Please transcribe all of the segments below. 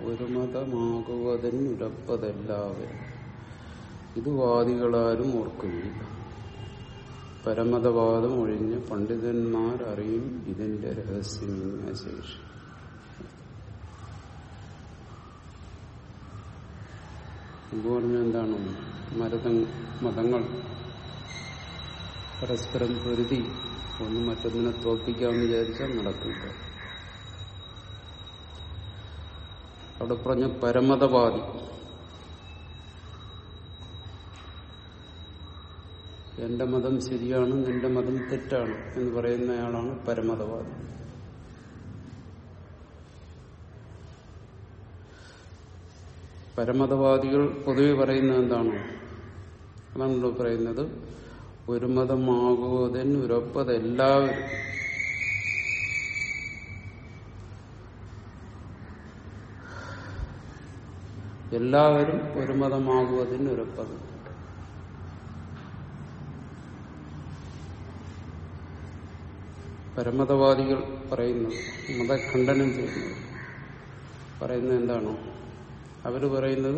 ഒരു മതമാകുവതിനുരപ്പതെല്ലാവരും ഇത് വാദികളാരും ഓർക്കുകയില്ല പരമതവാദം ഒഴിഞ്ഞ് പണ്ഡിതന്മാരറിയും ഇതിന്റെ രഹസ്യമിങ്ങനെ ശേഷി മുമ്പ് പറഞ്ഞ എന്താണ് മരത മതങ്ങൾ പരസ്പരം പൊരുതി ഒന്ന് മറ്റൊന്നിനെ തോൽപ്പിക്കാമെന്ന് വിചാരിച്ചാൽ നടക്കില്ല അവിടെ പറഞ്ഞ പരമതവാദി എന്റെ മതം ശരിയാണ് നിന്റെ മതം തെറ്റാണ് എന്ന് പറയുന്നയാളാണ് പരമതവാദി പരമതവാദികൾ പൊതുവെ പറയുന്നത് എന്താണ് അതാണല്ലോ പറയുന്നത് ഒരു മതമാകുവതിന് ഉറപ്പതെല്ലാവരും എല്ലാവരും ഒരു മതമാകുവതിന് ഉറപ്പത് പരമതവാദികൾ പറയുന്നത് മതഖണ്ഡനം ചെയ്യുന്നത് പറയുന്നത് എന്താണോ അവര് പറയുന്നത്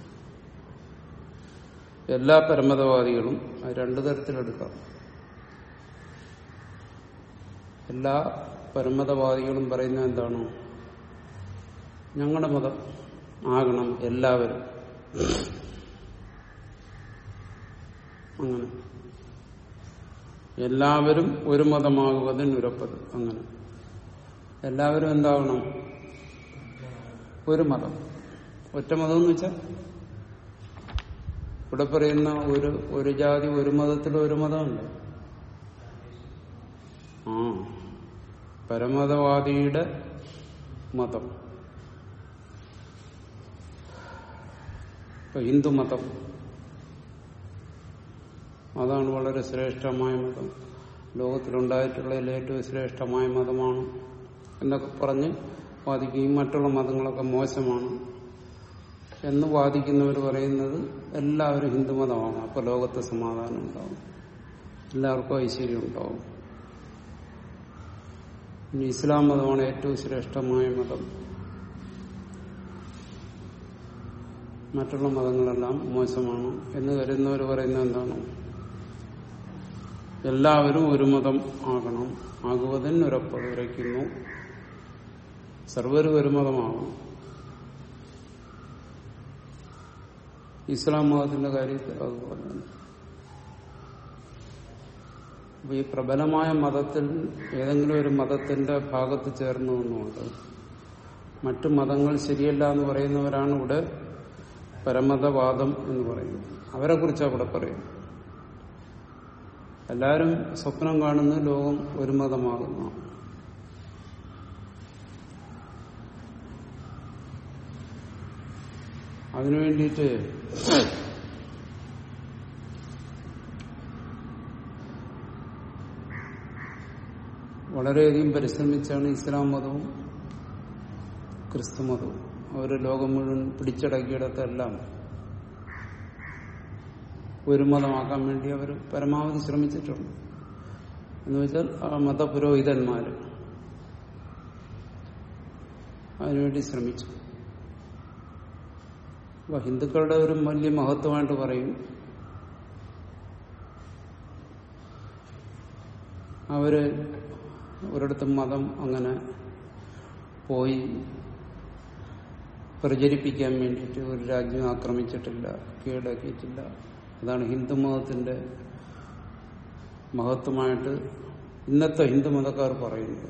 എല്ലാ പരമതവാദികളും അത് രണ്ടു തരത്തിലെടുക്കാം എല്ലാ പരമതവാദികളും പറയുന്നത് എന്താണോ ഞങ്ങളുടെ മതം ആകണം എല്ലാവരും അങ്ങനെ എല്ലാവരും ഒരു മതമാകുവതിന് ഉറപ്പത് അങ്ങനെ എല്ലാവരും എന്താവണം ഒരു മതം ഒറ്റ മതം എന്ന് വെച്ചാൽ ഇവിടെ പറയുന്ന ഒരു ഒരു ജാതി ഒരു മതത്തിൽ ഒരു മതമുണ്ട് ആ പരമതവാദിയുടെ മതം ഇപ്പൊ ഹിന്ദുമതം അതാണ് വളരെ ശ്രേഷ്ഠമായ മതം ലോകത്തിലുണ്ടായിട്ടുള്ളതിൽ ഏറ്റവും ശ്രേഷ്ഠമായ മതമാണ് എന്നൊക്കെ പറഞ്ഞ് വാദിക്കുകയും മറ്റുള്ള മതങ്ങളൊക്കെ മോശമാണ് എന്ന് വാദിക്കുന്നവർ പറയുന്നത് എല്ലാവരും ഹിന്ദുമതമാണ് അപ്പൊ ലോകത്ത് സമാധാനം ഉണ്ടാവും എല്ലാവർക്കും ഐശ്വര്യം ഉണ്ടാവും ഇനി ഇസ്ലാം മതമാണ് ഏറ്റവും ശ്രേഷ്ഠമായ മതം മറ്റുള്ള മതങ്ങളെല്ലാം മോശമാണ് എന്ന് കരുതുന്നവർ പറയുന്നത് എന്താണ് എല്ലാവരും ഒരു മതം ആകണം ആകുവതിന് ഉറപ്പ് ഉരയ്ക്കുന്നു സർവരും ഒരു മതമാകണം ഇസ്ലാം മതത്തിന്റെ കാര്യത്തിൽ അതുപോലെ തന്നെ അപ്പൊ ഈ പ്രബലമായ മതത്തിൽ ഏതെങ്കിലും ഒരു മതത്തിന്റെ ഭാഗത്ത് ചേർന്നു എന്നുകൊണ്ട് മറ്റു മതങ്ങൾ ശരിയല്ല എന്ന് പറയുന്നവരാണ് ഇവിടെ പരമതവാദം എന്ന് പറയുന്നത് അവരെ കുറിച്ചാണ് ഇവിടെ പറയുന്നത് എല്ലാവരും സ്വപ്നം കാണുന്ന ലോകം ഒരു മതമാകുന്നു അതിനു വേണ്ടിയിട്ട് വളരെയധികം പരിശ്രമിച്ചാണ് ഇസ്ലാം മതവും ക്രിസ്തു മതവും അവർ ലോകം മുഴുവൻ പിടിച്ചടക്കിയിടത്തെല്ലാം ഒരു മതമാക്കാൻ വേണ്ടി അവർ പരമാവധി ശ്രമിച്ചിട്ടുണ്ട് എന്ന് വെച്ചാൽ ആ മതപുരോഹിതന്മാർ അതിനുവേണ്ടി ശ്രമിച്ചു അപ്പൊ ഹിന്ദുക്കളുടെ ഒരു വലിയ മഹത്വമായിട്ട് പറയും അവര് ഒരിടത്തും മതം അങ്ങനെ പോയി പ്രചരിപ്പിക്കാൻ വേണ്ടിയിട്ട് ഒരു രാജ്യം ആക്രമിച്ചിട്ടില്ല കീഴടക്കിയിട്ടില്ല അതാണ് ഹിന്ദുമതത്തിന്റെ മഹത്വമായിട്ട് ഇന്നത്തെ ഹിന്ദുമതക്കാർ പറയുന്നത്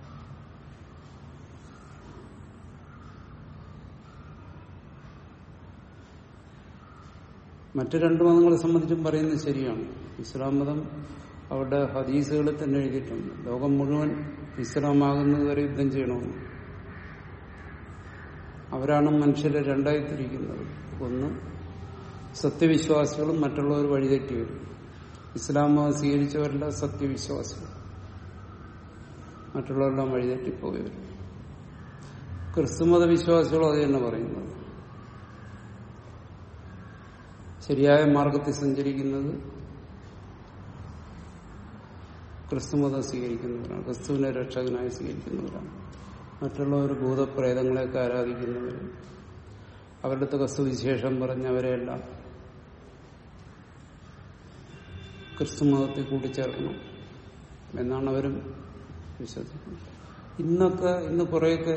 മറ്റു രണ്ട് മതങ്ങളെ സംബന്ധിച്ചും പറയുന്നത് ശരിയാണ് ഇസ്ലാം മതം അവരുടെ ഹദീസുകളിൽ തന്നെ എഴുതിയിട്ടുണ്ട് ലോകം മുഴുവൻ ഇസ്ലാമാകുന്നത് വരെ യുദ്ധം ചെയ്യണമെന്ന് അവരാണ് മനുഷ്യരെ രണ്ടായി തിരിക്കുന്നത് ഒന്ന് സത്യവിശ്വാസികളും മറ്റുള്ളവർ വഴിതെറ്റി വരും ഇസ്ലാം മതം സ്വീകരിച്ചവരല്ല സത്യവിശ്വാസികൾ മറ്റുള്ളവരെല്ലാം വഴിതെറ്റിപ്പോയി വരും ക്രിസ്തുമത വിശ്വാസികളും അത് തന്നെ പറയുന്നത് ശരിയായ മാർഗത്തിൽ സഞ്ചരിക്കുന്നത് ക്രിസ്തുമതം സ്വീകരിക്കുന്നവരാണ് ക്രിസ്തുവിനെ രക്ഷകനായി സ്വീകരിക്കുന്നവരാണ് മറ്റുള്ളവർ ഭൂതപ്രേതങ്ങളെയൊക്കെ ആരാധിക്കുന്നവർ അവരുടെ അടുത്തൊക്കെ സുവിശേഷം പറഞ്ഞവരെയെല്ലാം ക്രിസ്തുമതത്തിൽ കൂട്ടിച്ചേർക്കണം എന്നാണ് അവരും വിശ്വസിക്കുന്നത് ഇന്നൊക്കെ ഇന്ന് കുറേയൊക്കെ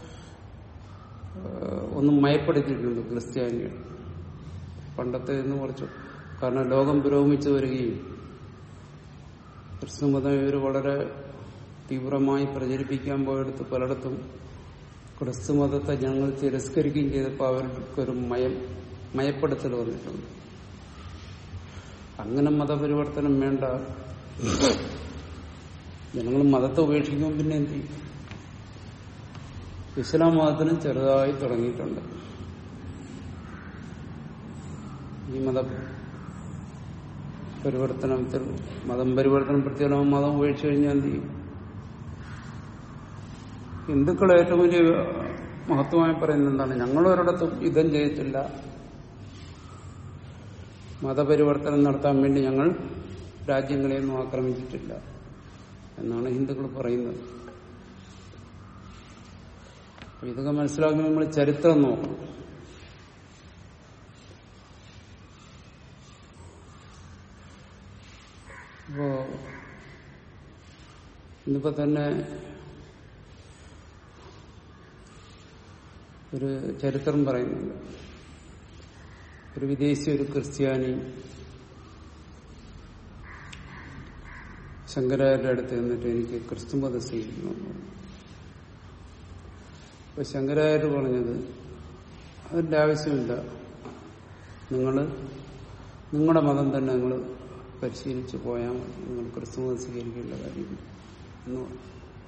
ഏഹ്, ഒന്ന് മയപ്പെടുത്തിയിട്ടുണ്ട് ക്രിസ്ത്യാനികൾ പണ്ടത്തെ ഇന്ന് കുറച്ച് കാരണം ലോകം പുരോഗമിച്ചു വരികയും ക്രിസ്തുമതം ഇവർ വളരെ തീവ്രമായി പ്രചരിപ്പിക്കാൻ പോയെടുത്ത് പലയിടത്തും ക്രിസ്തുമതത്തെ ഞങ്ങൾ തിരസ്കരിക്കുകയും ചെയ്തപ്പോൾ അവർക്കൊരു മയം മയപ്പെടുത്തൽ വന്നിട്ടുണ്ട് അങ്ങനെ മതപരിവർത്തനം വേണ്ട ജനങ്ങൾ മതത്തെ ഉപേക്ഷിക്കുമ്പോൾ പിന്നെ എന്ത് ചെയ്യും ഇസ്ലാം മതത്തിനും ചെറുതായി തുടങ്ങിയിട്ടുണ്ട് ഈ മത പരിവർത്തനത്തിൽ മതം പരിവർത്തനം പ്രത്യേകം മതം ഉപേക്ഷിച്ചു കഴിഞ്ഞാൽ എന്ത് ചെയ്യും ഹിന്ദുക്കൾ ഏറ്റവും വലിയ മഹത്വമായി പറയുന്നത് എന്താണ് ഞങ്ങൾ ഒരിടത്തും യുദ്ധം ചെയ്തിട്ടില്ല മതപരിവർത്തനം നടത്താൻ വേണ്ടി ഞങ്ങൾ രാജ്യങ്ങളെയൊന്നും ആക്രമിച്ചിട്ടില്ല എന്നാണ് ഹിന്ദുക്കൾ പറയുന്നത് അപ്പൊ ഇതൊക്കെ മനസ്സിലാക്കി നമ്മൾ ചരിത്രം നോക്കണം അപ്പോ ഇന്നിപ്പോ തന്നെ ഒരു ചരിത്രം പറയുന്നുണ്ട് ഒരു വിദേശി ഒരു ക്രിസ്ത്യാനി ശങ്കരാചാര്യരുടെ അടുത്ത് എന്നിട്ട് എനിക്ക് ക്രിസ്തുമതം സ്വീകരിക്കണമെന്ന് പറഞ്ഞു അപ്പൊ ശങ്കരാചാര്യ പറഞ്ഞത് അതിന്റെ ആവശ്യമില്ല നിങ്ങൾ നിങ്ങളുടെ മതം തന്നെ നിങ്ങൾ പരിശീലിച്ച് പോയാൽ മതി നിങ്ങൾ ക്രിസ്തുമതം സ്വീകരിക്കേണ്ട കാര്യം എന്ന് പറഞ്ഞു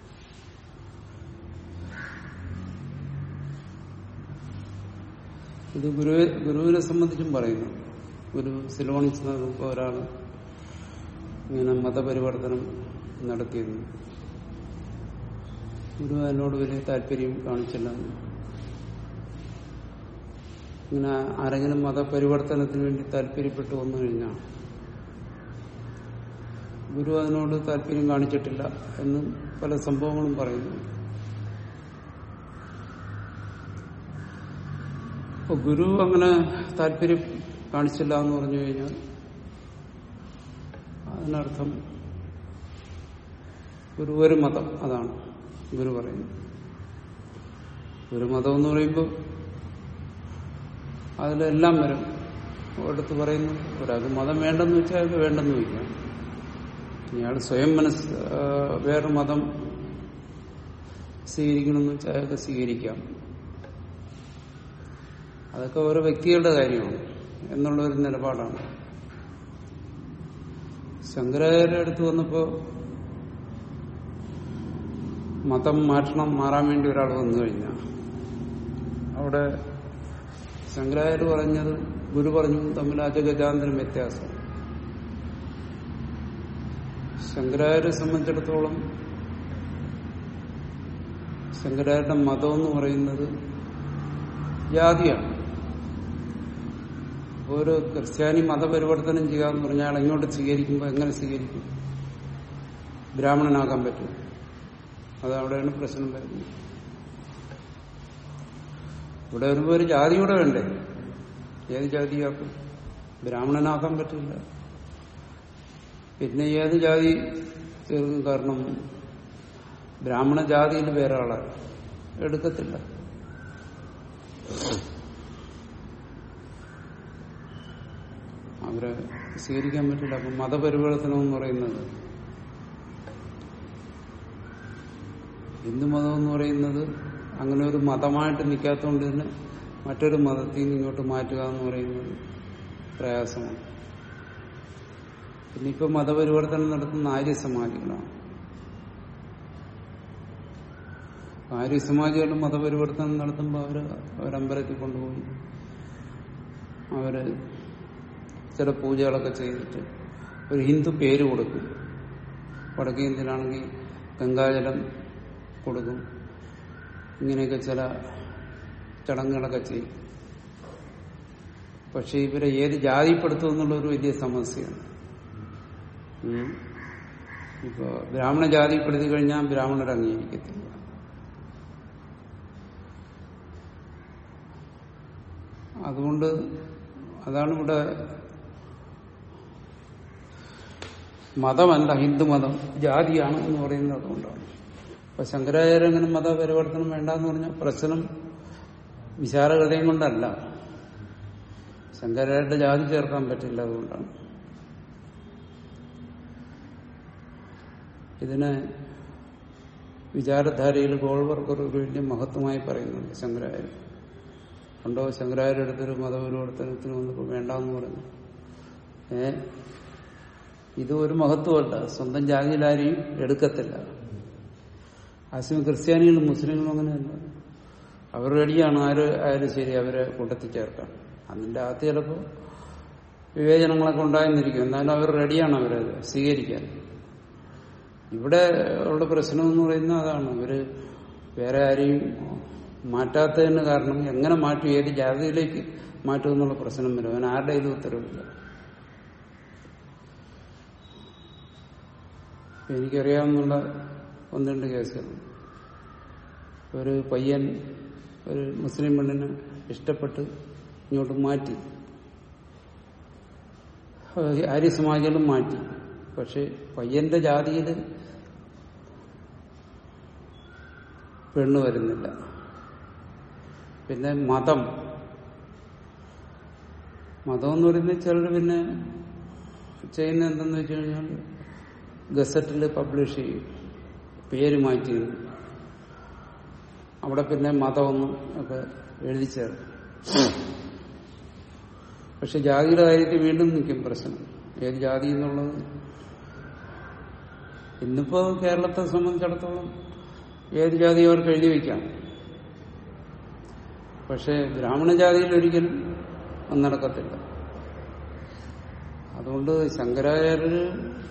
ഇത് ഗുരു ഗുരുവിനെ സംബന്ധിച്ചും പറയുന്നു ഗുരു സിലോണിച്ച് നോക്കുമ്പോൾ ഒരാൾ ഇങ്ങനെ മതപരിവർത്തനം നടത്തിയിരുന്നു ഗുരു അതിനോട് വലിയ താല്പര്യം കാണിച്ചില്ല ഇങ്ങനെ ആരെങ്കിലും മതപരിവർത്തനത്തിന് വേണ്ടി താല്പര്യപ്പെട്ടു വന്നു കഴിഞ്ഞാൽ ഗുരു അതിനോട് താല്പര്യം കാണിച്ചിട്ടില്ല എന്ന് പല സംഭവങ്ങളും പറയുന്നു അപ്പൊ ഗുരു അങ്ങനെ താല്പര്യം കാണിച്ചില്ല എന്ന് പറഞ്ഞു കഴിഞ്ഞാൽ അതിനർത്ഥം ഗുരു ഒരു മതം അതാണ് ഗുരു പറയുന്നത് ഒരു മതം എന്ന് പറയുമ്പോൾ അതിലെല്ലാം വരും ഒരിടത്ത് പറയുന്നു ഒരാൾക്ക് മതം വേണ്ടെന്ന് വെച്ചാൽ അയാൾക്ക് വേണ്ടെന്ന് വയ്ക്കാം ഇയാൾ സ്വയം മനസ് ആ, വേറൊരു മതം സ്വീകരിക്കണമെന്ന് വെച്ചാൽ അയാൾക്ക് സ്വീകരിക്കാം അതൊക്കെ ഓരോ വ്യക്തികളുടെ കാര്യമാണ് എന്നുള്ള ഒരു നിലപാടാണ് ശങ്കരാചാര്യ അടുത്ത് വന്നപ്പോ മതം മാറ്റണം മാറാൻ വേണ്ടി ഒരാൾ വന്നു കഴിഞ്ഞാൽ അവിടെ ശങ്കരാചാര്യ പറഞ്ഞത് ഗുരു പറഞ്ഞു തമ്മിൽ അജഗജാന്തരം വ്യത്യാസം ശങ്കരാചാര്യെ സംബന്ധിച്ചിടത്തോളം ശങ്കരാചാര്യന്റെ മതം എന്ന് പറയുന്നത് ജാതിയാണ് അപ്പൊ ഒരു ക്രിസ്ത്യാനി മതപരിവർത്തനം ചെയ്യാന്ന് പറഞ്ഞാൽ അയാൾ എങ്ങോട്ട് സ്വീകരിക്കുമ്പോൾ എങ്ങനെ സ്വീകരിക്കും ബ്രാഹ്മണനാകാൻ പറ്റും അത് അവിടെയാണ് പ്രശ്നം വരുന്നത് ഇവിടെ വരുമ്പോൾ ഒരു ജാതി കൂടെ വേണ്ടേ ഏത് ജാതിയാക്കും ബ്രാഹ്മണനാക്കാൻ പറ്റില്ല പിന്നെ ഏത് ജാതി ചേർക്കും കാരണം ബ്രാഹ്മണ ജാതിയിൽ വേറെ ആളെ എടുക്കത്തില്ല അവരെ സ്വീകരിക്കാൻ പറ്റില്ല അപ്പൊ മതപരിവർത്തനം എന്ന് പറയുന്നത് ഹിന്ദുമതം എന്ന് പറയുന്നത് അങ്ങനെ ഒരു മതമായിട്ട് നിൽക്കാത്തതുകൊണ്ട് തന്നെ മറ്റൊരു മതത്തിൽ നിന്ന് ഇങ്ങോട്ട് മാറ്റുക എന്ന് പറയുന്നത് പ്രയാസമാണ് പിന്നെ ഇപ്പൊ മതപരിവർത്തനം നടത്തുന്ന ആര്യ സമാജികളാണ് ആര്യ സമാജികളും മതപരിവർത്തനം നടത്തുമ്പോൾ അവര് അവരമ്പലത്തിൽ കൊണ്ടുപോയി അവര് ചില പൂജകളൊക്കെ ചെയ്തിട്ട് ഒരു ഹിന്ദു പേര് കൊടുക്കും വടക്കേ ഇന്ത്യയിലാണെങ്കിൽ ഗംഗാജലം കൊടുക്കും ഇങ്ങനെയൊക്കെ ചില ചടങ്ങുകളൊക്കെ ചെയ്യും പക്ഷെ ഇവരെ ഏത് ജാതിപ്പെടുത്തും എന്നുള്ള ഒരു വലിയ സമസ്യയാണ് ഉം. ഇപ്പൊ ബ്രാഹ്മണ ജാതിപ്പെടുത്തി കഴിഞ്ഞാൽ ബ്രാഹ്മണർ അംഗീകരിക്കത്തില്ല അതുകൊണ്ട് അതാണ് ഇവിടെ മതമല്ല ഹിന്ദുമതം ജാതിയാണ് എന്ന് പറയുന്നത് അതുകൊണ്ടാണ് അപ്പൊ ശങ്കരാചാര്യ അങ്ങനെ മതപരിവർത്തനം വേണ്ടെന്ന് പറഞ്ഞ പ്രശ്നം വിശാലഹൃദയം കൊണ്ടല്ല ശങ്കരാചാര്യരുടെ ജാതി ചേർക്കാൻ പറ്റില്ല അതുകൊണ്ടാണ് ഇതിനെ വിചാരധാരയിൽ ഗോൾവർക്കർ ഒരു വലിയ മഹത്വമായി പറയുന്നുണ്ട് ശങ്കരാചാര്യ പണ്ടോ ശങ്കരാചാര്യ അടുത്തൊരു മതപരിവർത്തനത്തിന് വന്നപ്പോൾ വേണ്ടെന്ന് പറഞ്ഞു ഏ ഇത് ഒരു മഹത്വമല്ല സ്വന്തം ജാതിയിലാരെയും എടുക്കത്തില്ല ആസിമ ക്രിസ്ത്യാനികളും മുസ്ലിങ്ങളും അങ്ങനെയല്ല അവർ റെഡിയാണ് ആര് ആയാലും ശരി അവരെ കൂട്ടത്തിൽ ചേർക്കാൻ അതിന്റെ അകത്ത് ചിലപ്പോൾ വിവേചനങ്ങളൊക്കെ ഉണ്ടായെന്നിരിക്കും എന്നാലും അവർ റെഡിയാണ് അവരെ സ്വീകരിക്കാൻ ഇവിടെ ഉള്ള പ്രശ്നം എന്ന് പറയുന്നത് അതാണ് ഇവര് വേറെ ആരെയും മാറ്റാത്തതിന് കാരണം എങ്ങനെ മാറ്റും ഏത് ജാതിയിലേക്ക് മാറ്റും എന്നുള്ള പ്രശ്നം വരും അവൻ ആരുടെ ഇത് ഉത്തരവില്ല എനിക്കറിയാവുന്ന ഒന്ന് രണ്ട് കേസുകൾ ഒരു പയ്യൻ ഒരു മുസ്ലിം പെണ്ണിനെ ഇഷ്ടപ്പെട്ട് ഇങ്ങോട്ട് മാറ്റി ആര്യ സമാജങ്ങളും മാറ്റി പക്ഷെ പയ്യന്റെ ജാതിയിൽ പെണ്ണ് വരുന്നില്ല പിന്നെ മതം മതം എന്ന് പറയുന്നത് ചിലർ പിന്നെ ചെയ്യുന്ന എന്തെന്ന് വെച്ച് കഴിഞ്ഞാൽ ഗസറ്റിൽ പബ്ലിഷ് ചെയ്യും പേര് മാറ്റി അവിടെ പിന്നെ മതമൊന്നും ഒക്കെ എഴുതി ചേർക്കും പക്ഷെ ജാതിയുടെ കാര്യത്തിൽ വീണ്ടും നിൽക്കും പ്രശ്നം ഏത് ജാതി എന്നുള്ളത് ഇന്നിപ്പോ കേരളത്തെ സംബന്ധിച്ചിടത്തോളം ഏത് ജാതി അവർക്ക് എഴുതി വയ്ക്കാം പക്ഷെ ബ്രാഹ്മണ ജാതിയിൽ ഒരിക്കലും അത് നടക്കത്തില്ല അതുകൊണ്ട് ശങ്കരാചാര്യര്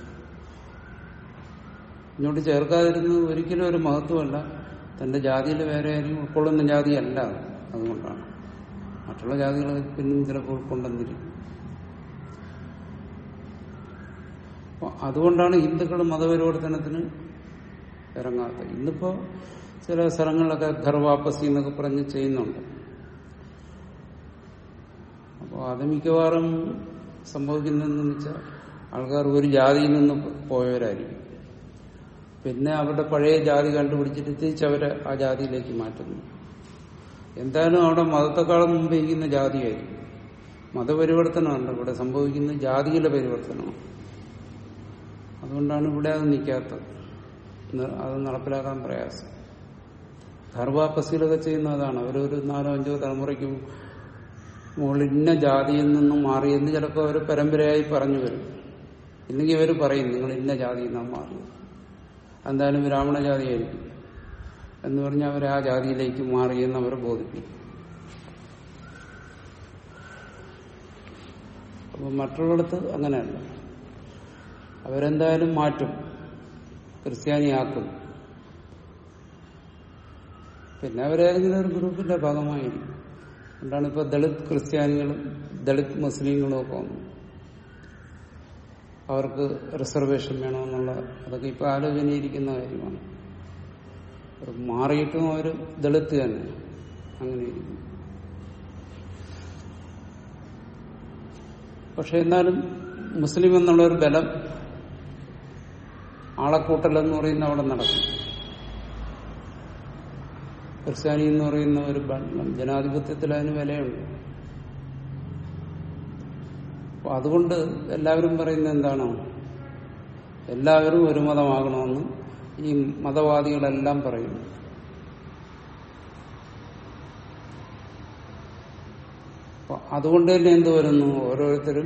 ഇങ്ങോട്ട് ചേർക്കാതിരുന്നത് ഒരിക്കലും ഒരു മഹത്വമല്ല തന്റെ ജാതിയിൽ വേറെ ആരും ഉൾക്കൊള്ളുന്ന ജാതിയല്ല അതുകൊണ്ടാണ് മറ്റുള്ള ജാതികൾ പിന്നും ചിലപ്പോൾ ഉൾക്കൊണ്ടെന്നിരിക്കും അതുകൊണ്ടാണ് ഹിന്ദുക്കൾ മതപരിവർത്തനത്തിന് ഇറങ്ങാത്തത് ഇന്നിപ്പോ ചില സ്ഥലങ്ങളിലൊക്കെ ഘർവാപ്പസി എന്നൊക്കെ പറഞ്ഞ് ചെയ്യുന്നുണ്ട് അപ്പോൾ അത് മിക്കവാറും സംഭവിക്കുന്നതെന്ന് വെച്ചാൽ ആൾക്കാർ ഒരു ജാതിയിൽ നിന്ന് പോയവരായിരിക്കും പിന്നെ അവരുടെ പഴയ ജാതി കണ്ടുപിടിച്ചിട്ട് തിരിച്ചവരെ ആ ജാതിയിലേക്ക് മാറ്റുന്നു എന്തായാലും അവിടെ മതത്തെക്കാളും മുമ്പ് ഇരിക്കുന്ന ജാതിയായിരിക്കും മതപരിവർത്തനമല്ല ഇവിടെ സംഭവിക്കുന്ന ജാതിയിലെ പരിവർത്തനമാണ് അതുകൊണ്ടാണ് ഇവിടെ അത് നിൽക്കാത്തത് അത് നടപ്പിലാക്കാൻ പ്രയാസം ധർവാപ്പസിലൊക്കെ ചെയ്യുന്ന അതാണ് അവരൊരു നാലോ അഞ്ചോ തലമുറയ്ക്ക് മുകളിൽ ഇന്ന ജാതിയിൽ നിന്നും മാറിയെന്ന് ചിലപ്പോൾ അവർ പരമ്പരയായി പറഞ്ഞു വരും ഇല്ലെങ്കിൽ ഇവർ പറയും നിങ്ങൾ ഇന്ന ജാതിയിൽ നിന്നാണ് മാറിയത് എന്തായാലും ബ്രാഹ്മണ ജാതിയായിരിക്കും എന്ന് പറഞ്ഞാൽ അവർ ആ ജാതിയിലേക്ക് മാറിയെന്ന് അവരെ ബോധിപ്പിക്കും അപ്പോൾ മറ്റുള്ളിടത്ത് അങ്ങനെയല്ല അവരെന്തായാലും മാറ്റും ക്രിസ്ത്യാനിയാക്കും പിന്നെ അവരേതെങ്കിലും ഒരു ഗ്രൂപ്പിന്റെ ഭാഗമായിരിക്കും അതുകൊണ്ടാണ് ഇപ്പൊ ദളിത് ക്രിസ്ത്യാനികളും ദളിത് മുസ്ലിങ്ങളും ഒക്കെ വന്നു അവർക്ക് റിസർവേഷൻ വേണമെന്നുള്ള അതൊക്കെ ഇപ്പൊ ആലോചനയിരിക്കുന്ന കാര്യമാണ് മാറിയിട്ടും അവർ ദളിത് തന്നെ അങ്ങനെ ഇരിക്കും പക്ഷെ എന്നാലും മുസ്ലിം എന്നുള്ള ഒരു ബലം ആളക്കൂട്ടലെന്ന് പറയുന്ന അവിടെ നടക്കും ക്രിസ്ത്യാനി എന്ന് പറയുന്ന ഒരു ഭരണം ജനാധിപത്യത്തിൽ അതിന് വിലയുണ്ട് അപ്പൊ അതുകൊണ്ട് എല്ലാവരും പറയുന്നത് എന്താണോ എല്ലാവരും ഒരു മതമാകണമെന്ന് ഈ മതവാദികളെല്ലാം പറയുന്നു അപ്പൊ അതുകൊണ്ട് തന്നെ എന്ത് വരുന്നു ഓരോരുത്തരും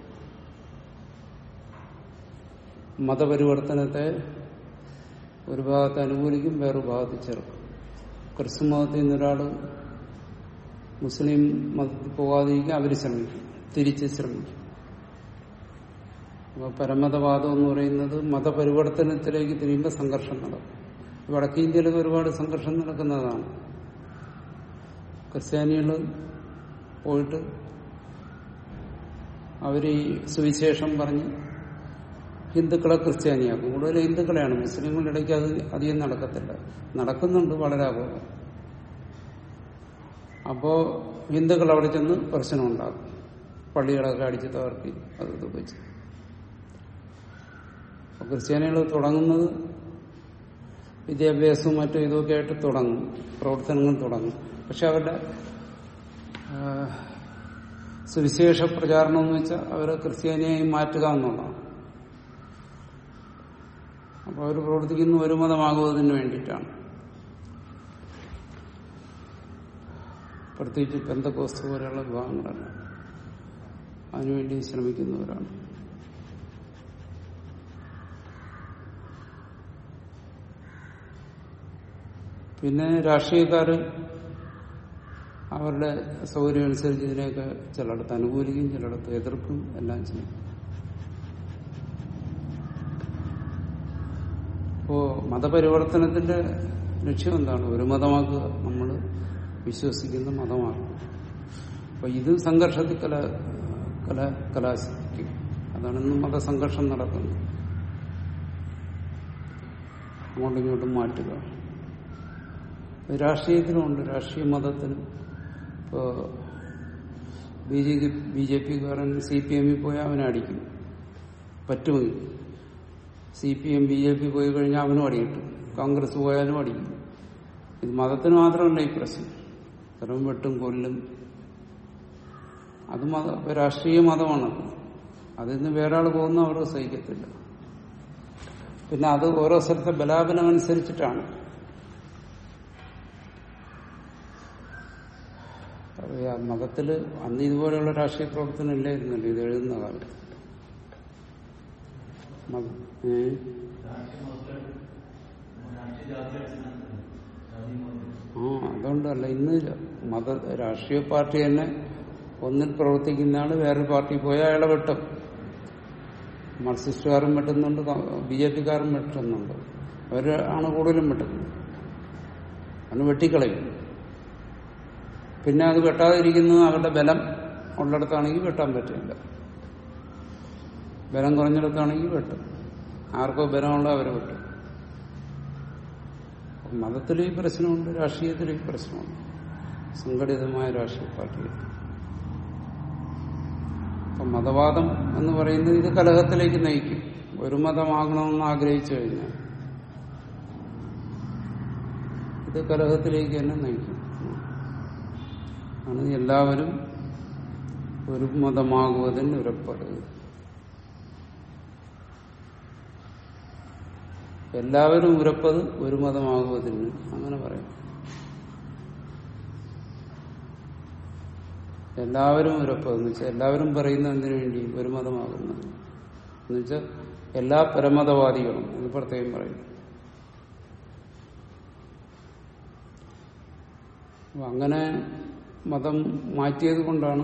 മതപരിവർത്തനത്തെ ഒരു ഭാഗത്ത് അനുകൂലിക്കും വേറൊരു ഭാഗത്ത് ചെറുക്കും ക്രിസ്തു മതത്തിൽ നിന്നൊരാൾ മുസ്ലിം മതത്തിൽ പോകാതിരിക്കാൻ അവർ ശ്രമിക്കും തിരിച്ച് ശ്രമിക്കും അപ്പോൾ പരമതവാദം എന്ന് പറയുന്നത് മതപരിവർത്തനത്തിലേക്ക് തിരിയുമ്പോൾ സംഘർഷം നടക്കും വടക്കേ ഇന്ത്യയിലൊക്കെ ഒരുപാട് സംഘർഷം നടക്കുന്നതാണ് ക്രിസ്ത്യാനികൾ പോയിട്ട് അവർ ഈ സുവിശേഷം പറഞ്ഞ് ഹിന്ദുക്കളെ ക്രിസ്ത്യാനിയാക്കും കൂടുതൽ ഹിന്ദുക്കളെയാണ് മുസ്ലിങ്ങളുടെ ഇടയ്ക്ക് അത് അധികം നടക്കത്തില്ല നടക്കുന്നുണ്ട് വളരെ അപകടം അപ്പോ ഹിന്ദുക്കൾ അവിടെ ചെന്ന് പ്രശ്നം ഉണ്ടാകും പള്ളികളൊക്കെ അടിച്ച് തകർത്തി അത് ഇത് വെച്ച് അപ്പൊ ക്രിസ്ത്യാനികൾ തുടങ്ങുന്നത് വിദ്യാഭ്യാസവും മറ്റും ഇതൊക്കെ ആയിട്ട് തുടങ്ങും പ്രവർത്തനങ്ങൾ തുടങ്ങും പക്ഷെ അവരുടെ ആ, സുവിശേഷ പ്രചാരണം എന്ന് വെച്ചാൽ അവരെ ക്രിസ്ത്യാനിയായി മാറ്റുക എന്നുള്ളതാണ് അപ്പോൾ അവർ പ്രവർത്തിക്കുന്ന ഒരു മതമാകുന്നതിന് വേണ്ടിയിട്ടാണ് പ്രത്യേകിച്ച് പെന്തക്കോസ്ത് പോലെയുള്ള വിഭാഗങ്ങളല്ല അതിനുവേണ്ടി ശ്രമിക്കുന്നവരാണ് പിന്നെ രാഷ്ട്രീയക്കാര് അവരുടെ സൗകര്യം അനുസരിച്ച് ഇതിനെയൊക്കെ ചിലയിടത്ത് അനുകൂലിക്കും ചിലയിടത്ത് എതിർക്കും എല്ലാം ചെയ്യും ഇപ്പോ മതപരിവർത്തനത്തിന്റെ ലക്ഷ്യം എന്താണ് ഒരു മതമാക്കുക നമ്മൾ വിശ്വസിക്കുന്ന മതമാക്കുക അപ്പൊ ഇത് സംഘർഷത്തിൽ കല കല കലാശിക്കും അതാണ് ഇന്ന് മതസംഘർഷം നടക്കുന്നത് അങ്ങോട്ടും ഇങ്ങോട്ടും മാറ്റുക ഇത് രാഷ്ട്രീയത്തിനുമുണ്ട് രാഷ്ട്രീയ മതത്തിനും ഇപ്പോ ബി ജെ ബി ജെ പിക്കാരൻ സി പി എമ്മിൽ പോയാൽ അവനെ അടിക്കും പറ്റുമെങ്കിൽ C P M B J P പോയി കഴിഞ്ഞാൽ അവനും അടിയിട്ടു കോൺഗ്രസ് പോയാലും അടിക്കും ഇത് മതത്തിന് മാത്രമല്ല ഈ പ്രശ്നം ഇത്തരം വെട്ടും കൊല്ലും അത് മത രാഷ്ട്രീയ മതമാണത് അതിൽ നിന്ന് വേറെ ആൾ പോകുന്ന അവർക്ക് സഹിക്കത്തില്ല പിന്നെ അത് ഓരോ സ്ഥലത്തെ ബലാബലം അനുസരിച്ചിട്ടാണ് അറിയാം, മതത്തില് അന്ന് ഇതുപോലെയുള്ള രാഷ്ട്രീയ പ്രവർത്തനം ഇല്ലായിരുന്നല്ലോ ഇത് എഴുതുന്ന കാലത്ത് മത- ഏ? ആ അതുകൊണ്ടല്ല ഇന്ന് മത രാഷ്ട്രീയ പാർട്ടി തന്നെ ഒന്നിൽ പ്രവർത്തിക്കുന്ന ആള് വേറൊരു പാർട്ടി പോയാൽ അയാളെ വെട്ടും മാർക്സിസ്റ്റുകാരും വെട്ടുന്നുണ്ട് ബി ജെ പിക്കാരും വെട്ടുന്നുണ്ട് അവരാണ് കൂടുതലും വെട്ടുന്നത് അന്ന് വെട്ടിക്കളയും പിന്നെ അത് വെട്ടാതിരിക്കുന്നത് അവരുടെ ബലം ഉള്ളിടത്താണെങ്കിൽ വെട്ടാൻ പറ്റില്ല ബലം കുറഞ്ഞിടത്താണെങ്കിൽ വെട്ടും ആർക്കോ ബലമുള്ള അവരെ വെട്ടും മതത്തിൽ ഈ പ്രശ്നമുണ്ട് രാഷ്ട്രീയത്തിൽ ഈ പ്രശ്നമുണ്ട് സംഘടിതമായ രാഷ്ട്രീയ പാർട്ടികൾ അപ്പൊ മതവാദം എന്ന് പറയുന്നത് ഇത് കലഹത്തിലേക്ക് നയിക്കും ഒരു മതമാകണമെന്ന് ആഗ്രഹിച്ചു കഴിഞ്ഞാൽ ഇത് കലഹത്തിലേക്ക് തന്നെ നയിക്കും ആണ് എല്ലാവരും ഒരു മതമാകുവതിന് ഉറപ്പെടുക എല്ലാവരും ഉരപ്പത് ഒരു മതമാകുവതിന് അങ്ങനെ പറയും എല്ലാവരും ഉരപ്പതെന്ന് വെച്ചാൽ എല്ലാവരും പറയുന്ന എന്തിനു വേണ്ടി ഒരു മതമാകുന്നത് എന്ന് വെച്ചാൽ എല്ലാ പരമതവാദികളും എന്ന് പ്രത്യേകം പറയും അപ്പൊ അങ്ങനെ മതം മാറ്റിയത് കൊണ്ടാണ്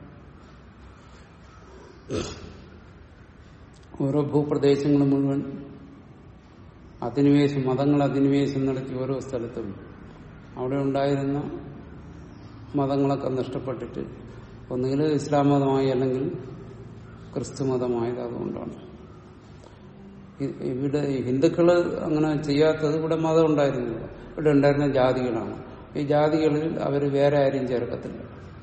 ഓരോ ഭൂപ്രദേശങ്ങൾ മുഴുവൻ അധിനിവേശം മതങ്ങൾ അധിനിവേശം നടത്തി ഓരോ സ്ഥലത്തും അവിടെ ഉണ്ടായിരുന്ന മതങ്ങളൊക്കെ നഷ്ടപ്പെട്ടിട്ട് ഒന്നുകിൽ ഇസ്ലാം മതമായി അല്ലെങ്കിൽ ക്രിസ്തു മതമായത് അതുകൊണ്ടാണ് ഇ- ഇവിടെ ഈ ഹിന്ദുക്കള് അങ്ങനെ ചെയ്യാത്തത് ഇവിടെ മതം ഉണ്ടായിരുന്നില്ല ഇവിടെ ഉണ്ടായിരുന്ന ജാതികളാണ് ഈ ജാതികളിൽ അവർ വേറെ ആരും ചേർക്കത്തില്ല